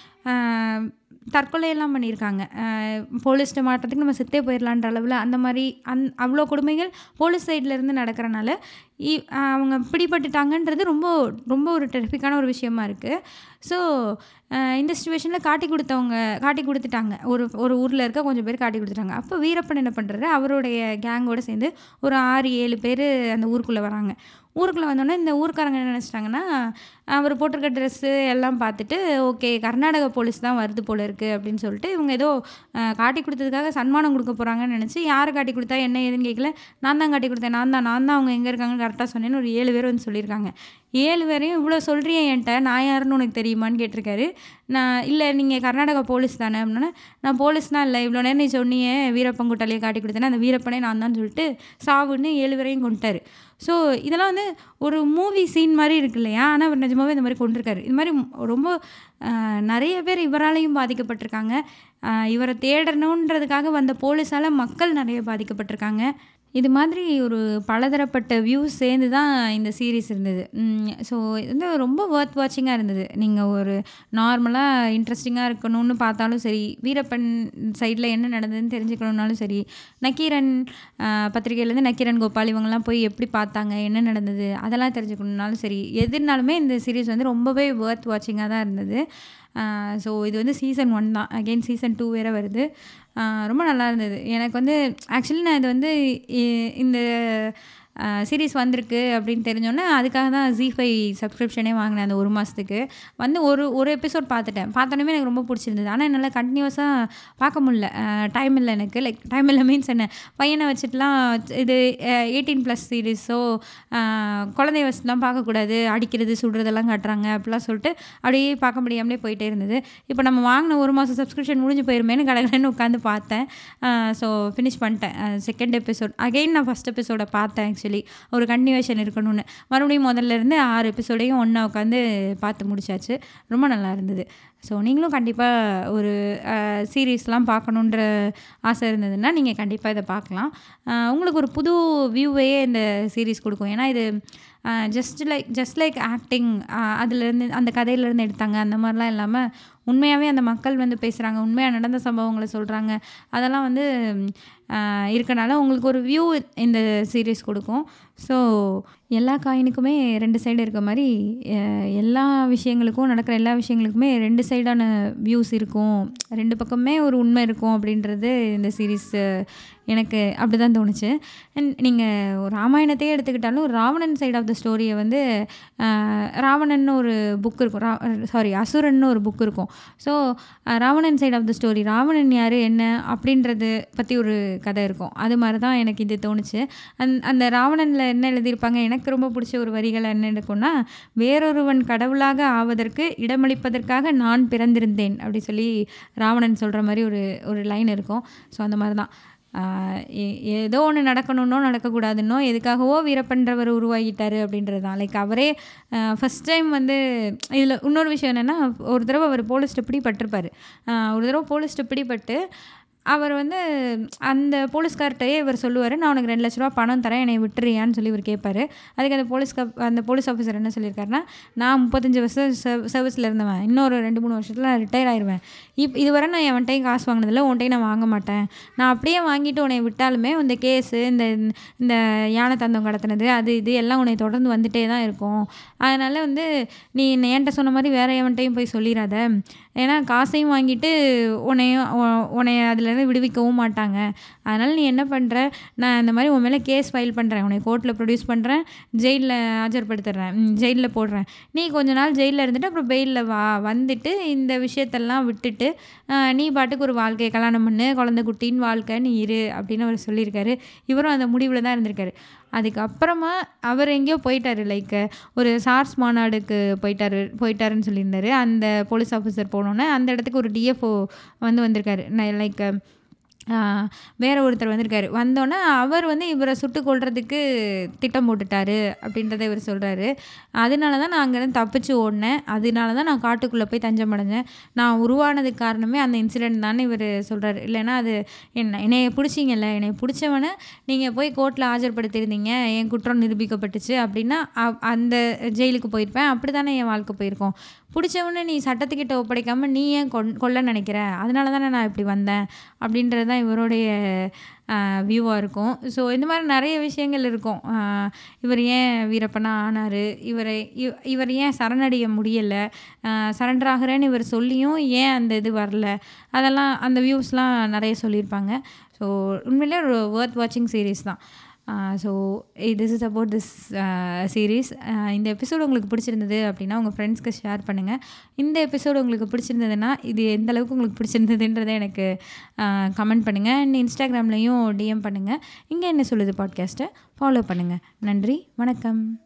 தற்கொலையெல்லாம் பண்ணியிருக்காங்க போலீஸ்கிட்ட மாட்டுறதுக்கு நம்ம செத்தே போயிடலான்ற அளவில் அந்த மாதிரி அந் அவ்வளோ கொடுமைகள் போலீஸ் சைட்லேருந்து நடக்கிறனால இ அவங்க பிடிபட்டுட்டாங்கன்றது ரொம்ப ரொம்ப ஒரு டெரிஃபிக்கான ஒரு விஷயமா இருக்குது ஸோ இந்த சுச்சுவேஷனில் காட்டி கொடுத்தவங்க காட்டி கொடுத்துட்டாங்க ஒரு ஒரு ஊரில் இருக்க கொஞ்சம் பேர் காட்டி கொடுத்துட்டாங்க அப்போ வீரப்பன் என்ன பண்ணுறாரு அவருடைய கேங்கோடு சேர்ந்து ஒரு ஆறு ஏழு பேர் அந்த ஊருக்குள்ளே வராங்க ஊருக்குள்ளே வந்தோடனே இந்த ஊருக்காரங்க என்ன நினச்சிட்டாங்கன்னா அவர் போட்டிருக்க ட்ரெஸ்ஸு எல்லாம் பார்த்துட்டு ஓகே கர்நாடக போலீஸ் தான் வருது போல இருக்குது அப்படின்னு சொல்லிட்டு இவங்க ஏதோ காட்டி கொடுத்ததுக்காக சன்மானம் கொடுக்க போகிறாங்கன்னு நினச்சி யார் காட்டி கொடுத்தா என்ன ஏதுன்னு கேட்கல நான் தான் காட்டி கொடுத்தேன் நான் தான் நான் தான் அவங்க எங்கே இருக்காங்கன்னு கரெக்டாக சொன்னேன்னு ஒரு ஏழு பேர் வந்து சொல்லியிருக்காங்க ஏழு பேரையும் இவ்வளோ சொல்கிறிய என்கிட்ட நான் யாருன்னு உனக்கு தெரியுமான்னு கேட்டிருக்காரு நான் இல்லை நீங்கள் கர்நாடகா போலீஸ் தானே அப்படின்னா நான் போலீஸ்னால் இல்லை இவ்வளோ நேரம் நீ சொன்னியே வீரப்பன் கூட்டாளியை காட்டி கொடுத்தேன்னா அந்த வீரப்பனே நான் தான் சொல்லிட்டு சாவுன்னு ஏழு பேரையும் கொண்டுட்டார் ஸோ இதெல்லாம் வந்து ஒரு மூவி சீன் மாதிரி இருக்கு இல்லையா ஆனால் அவர் நிஜமாகவே இந்த மாதிரி கொண்டிருக்காரு இது மாதிரி ரொம்ப நிறைய பேர் இவராலையும் பாதிக்கப்பட்டிருக்காங்க இவரை தேடணுன்றதுக்காக வந்த போலீஸால் மக்கள் நிறைய பாதிக்கப்பட்டிருக்காங்க இது மாதிரி ஒரு பலதரப்பட்ட வியூஸ் சேர்ந்து தான் இந்த சீரீஸ் இருந்தது ஸோ இது வந்து ரொம்ப ஒர்த் வாட்சிங்காக இருந்தது நீங்கள் ஒரு நார்மலாக இன்ட்ரெஸ்டிங்காக இருக்கணும்னு பார்த்தாலும் சரி வீரப்பன் சைடில் என்ன நடந்ததுன்னு தெரிஞ்சுக்கணுன்னாலும் சரி நக்கீரன் பத்திரிகையிலேருந்து நக்கீரன் கோபால் இவங்கெல்லாம் போய் எப்படி பார்த்தாங்க என்ன நடந்தது அதெல்லாம் தெரிஞ்சுக்கணுன்னாலும் சரி எதுனாலுமே இந்த சீரீஸ் வந்து ரொம்பவே ஒர்த் வாட்சிங்காக தான் இருந்தது ஸோ இது வந்து சீசன் ஒன் தான் அகெயின் சீசன் டூ வேறு வருது ரொம்ப நல்லா இருந்தது எனக்கு வந்து ஆக்சுவலி நான் இது வந்து இந்த சீரீஸ் வந்திருக்கு அப்படின்னு தெரிஞ்சோன்னே அதுக்காக தான் ஜி ஃபைவ் சப்ஸ்கிரிப்ஷனே வாங்கினேன் அந்த ஒரு மாதத்துக்கு வந்து ஒரு ஒரு எபிசோட் பார்த்துட்டேன் பார்த்தோன்னே எனக்கு ரொம்ப பிடிச்சிருந்தது ஆனால் என்னால் கண்டினியூஸாக பார்க்க முடில டைம் இல்லை எனக்கு லைக் டைம் இல்லை மீன்ஸ் என்ன பையனை வச்சுட்டுலாம் இது எயிட்டீன் ப்ளஸ் சீரீஸோ குழந்தைய வச்சுலாம் பார்க்கக்கூடாது அடிக்கிறது சுடுறதெல்லாம் காட்டுறாங்க அப்படிலாம் சொல்லிட்டு அப்படியே பார்க்க முடியாமலே போயிட்டே இருந்தது இப்போ நம்ம வாங்கின ஒரு மாதம் சப்ஸ்கிரிப்ஷன் முடிஞ்சு போயிருமேனு கடகடன்னு உட்காந்து பார்த்தேன் ஸோ ஃபினிஷ் பண்ணிட்டேன் செகண்ட் எபிசோட் அகெயின் நான் ஃபஸ்ட் எபிசோடை பார்த்தேன் ஆக்சுவலி ஒரு கன்டினியூஷன் இருக்கணும்னு மறுபடியும் முதல்ல இருந்து ஆறு எபிசோடையும் ஒன்றா உட்காந்து பார்த்து முடிச்சாச்சு ரொம்ப நல்லா இருந்தது ஸோ நீங்களும் கண்டிப்பாக ஒரு சீரீஸ்லாம் பார்க்கணுன்ற ஆசை இருந்ததுன்னா நீங்கள் கண்டிப்பாக இதை பார்க்கலாம் உங்களுக்கு ஒரு புது வியூவையே இந்த சீரீஸ் கொடுக்கும் ஏன்னா இது just like just like acting அதுலேருந்து அந்த கதையிலேருந்து எடுத்தாங்க அந்த மாதிரிலாம் இல்லாமல் உண்மையாகவே அந்த மக்கள் வந்து பேசுகிறாங்க உண்மையாக நடந்த சம்பவங்களை சொல்கிறாங்க அதெல்லாம் வந்து இருக்கனால உங்களுக்கு ஒரு வியூ இந்த சீரீஸ் கொடுக்கும் ஸோ எல்லா காயினுக்குமே ரெண்டு சைடு இருக்க மாதிரி எல்லா விஷயங்களுக்கும் நடக்கிற எல்லா விஷயங்களுக்குமே ரெண்டு சைடான வியூஸ் இருக்கும் ரெண்டு பக்கமே ஒரு உண்மை இருக்கும் அப்படின்றது இந்த சீரீஸ் எனக்கு அப்படி தான் தோணுச்சு அண்ட் நீங்கள் ராமாயணத்தையே எடுத்துக்கிட்டாலும் ராவணன் சைட் ஆஃப் த ஸ்டோரியை வந்து ராவணன் ஒரு புக் இருக்கும் ரா சாரி அசுரன் ஒரு புக் இருக்கும் so Ravanan side of the story Ravanan யார் என்ன அப்படின்றது பற்றி ஒரு கதை இருக்கும் அது மாதிரி தான் எனக்கு இது தோணுச்சு அந் அந்த ராவணனில் என்ன எழுதியிருப்பாங்க எனக்கு ரொம்ப பிடிச்ச ஒரு வரிகள் என்ன இருக்கும்னா வேறொருவன் கடவுளாக ஆவதற்கு இடமளிப்பதற்காக நான் பிறந்திருந்தேன் அப்படி சொல்லி ராவணன் சொல்கிற மாதிரி ஒரு ஒரு லைன் இருக்கும் ஸோ அந்த மாதிரி தான் ஏதோ ஒன்று நடக்கணுன்னோ நடக்கக்கூடாதுன்னோ எதுக்காகவோ வீரப்பன்றவர் உருவாகிட்டார் அப்படின்றது தான் லைக் அவரே ஃபஸ்ட் டைம் வந்து இதில் இன்னொரு விஷயம் என்னென்னா ஒரு தடவை அவர் போலீஸ்ட்டு பிடிப்பட்டிருப்பார் ஒரு தடவை போலீஸ்ட்டு பிடிப்பட்டு அவர் வந்து அந்த போலீஸ்கார்ட்டையே இவர் சொல்லுவார் நான் உனக்கு ரெண்டு லட்ச ரூபா பணம் தரேன் என்னை விட்டுறியான்னு சொல்லி இவர் கேட்பார் அதுக்கு அந்த போலீஸ் அந்த போலீஸ் ஆஃபீஸர் என்ன சொல்லியிருக்காருன்னா நான் முப்பத்தஞ்சு வருஷம் சர்வீஸில் இருந்தவன் இன்னொரு ரெண்டு மூணு வருஷத்தில் நான் ரிட்டையர் ஆயிடுவேன் இப் இதுவரை நான் எவன்ட்டையும் காசு வாங்கினதில்ல உன்ட்டையும் நான் வாங்க மாட்டேன் நான் அப்படியே வாங்கிட்டு உன்னை விட்டாலுமே இந்த கேஸு இந்த இந்த யானை தந்தம் கடத்தினது அது இது எல்லாம் உன்னை தொடர்ந்து வந்துட்டே தான் இருக்கும் அதனால் வந்து நீ என்கிட்ட சொன்ன மாதிரி வேறு எவன்ட்டையும் போய் சொல்லிடாத ஏன்னா காசையும் வாங்கிட்டு உன்னையும் உன்னை அதுலேருந்து விடுவிக்கவும் மாட்டாங்க அதனால் நீ என்ன பண்ணுற நான் இந்த மாதிரி உன் மேலே கேஸ் ஃபைல் பண்ணுறேன் உன்னை கோர்ட்டில் ப்ரொடியூஸ் பண்ணுறேன் ஜெயிலில் ஆஜர்படுத்துறேன் ஜெயிலில் போடுறேன் நீ கொஞ்ச நாள் ஜெயிலில் இருந்துட்டு அப்புறம் பெயிலில் வா வந்துட்டு இந்த விஷயத்தெல்லாம் விட்டுட்டு நீ பாட்டுக்கு ஒரு வாழ்க்கையை கல்யாணம் பண்ணு குழந்தை குட்டின்னு வாழ்க்கை நீ இரு அப்படின்னு அவர் சொல்லியிருக்காரு இவரும் அந்த முடிவில் தான் இருந்திருக்காரு அதுக்கப்புறமா அவர் எங்கேயோ போயிட்டார் லைக் ஒரு சார்ஸ் மாநாடுக்கு போயிட்டாரு போயிட்டாருன்னு சொல்லியிருந்தாரு அந்த போலீஸ் ஆஃபீஸர் போனோன்னே அந்த இடத்துக்கு ஒரு டிஎஃப்ஓ வந்து வந்திருக்காரு லைக் வேற ஒருத்தர் வந்திருக்காரு வந்தோடனே அவர் வந்து இவரை சுட்டு கொல்றதுக்கு திட்டம் போட்டுட்டாரு அப்படின்றத இவர் சொல்கிறாரு அதனால தான் நான் அங்கேருந்து தப்பிச்சு ஓடினேன் அதனால தான் நான் காட்டுக்குள்ளே போய் தஞ்சம் அடைஞ்சேன் நான் உருவானதுக்கு காரணமே அந்த இன்சிடெண்ட் தான் இவர் சொல்கிறாரு இல்லைன்னா அது என்ன என்னைய பிடிச்சிங்கல்ல என்னை பிடிச்சவனை நீங்கள் போய் கோர்ட்டில் ஆஜர்படுத்தியிருந்தீங்க என் குற்றம் நிரூபிக்கப்பட்டுச்சு அப்படின்னா அ- அந்த ஜெயிலுக்கு போயிருப்பேன் அப்படி தானே என் வாழ்க்கை போயிருக்கோம் பிடிச்சவனை நீ சட்டத்துக்கிட்ட ஒப்படைக்காமல் நீ ஏன் கொன் கொல்ல நினைக்கிற அதனால தானே நான் இப்படி வந்தேன் அப்படின்றது தான் இவருடைய வியூவாக இருக்கும் ஸோ இந்த மாதிரி நிறைய விஷயங்கள் இருக்கும் ஆஹ் இவர் ஏன் வீரப்பனா ஆனார் இவரை இவ- இவர் ஏன் சரணடைய முடியலை சரண்டர் ஆகிறேன்னு இவர் சொல்லியும் ஏன் அந்த இது வரல அதெல்லாம் அந்த வியூஸ்லாம் நிறைய சொல்லியிருப்பாங்க ஸோ உண்மையிலே ஒரு ஒர்த் வாட்சிங் சீரீஸ் தான் so this is about this series இந்த எபிசோடு உங்களுக்கு பிடிச்சிருந்தது அப்படின்னா உங்கள் ஃப்ரெண்ட்ஸ்க்கு ஷேர் பண்ணுங்கள் இந்த எபிசோடு உங்களுக்கு பிடிச்சிருந்ததுன்னா இது எந்த அளவுக்கு உங்களுக்கு பிடிச்சிருந்ததுன்றதை எனக்கு கமெண்ட் பண்ணுங்கள் அண்ட் இன்ஸ்டாகிராம்லேயும் டிஎம் பண்ணுங்கள் இங்கே என்ன சொல்லுது பாட்காஸ்ட்டை ஃபாலோ பண்ணுங்கள் நன்றி வணக்கம்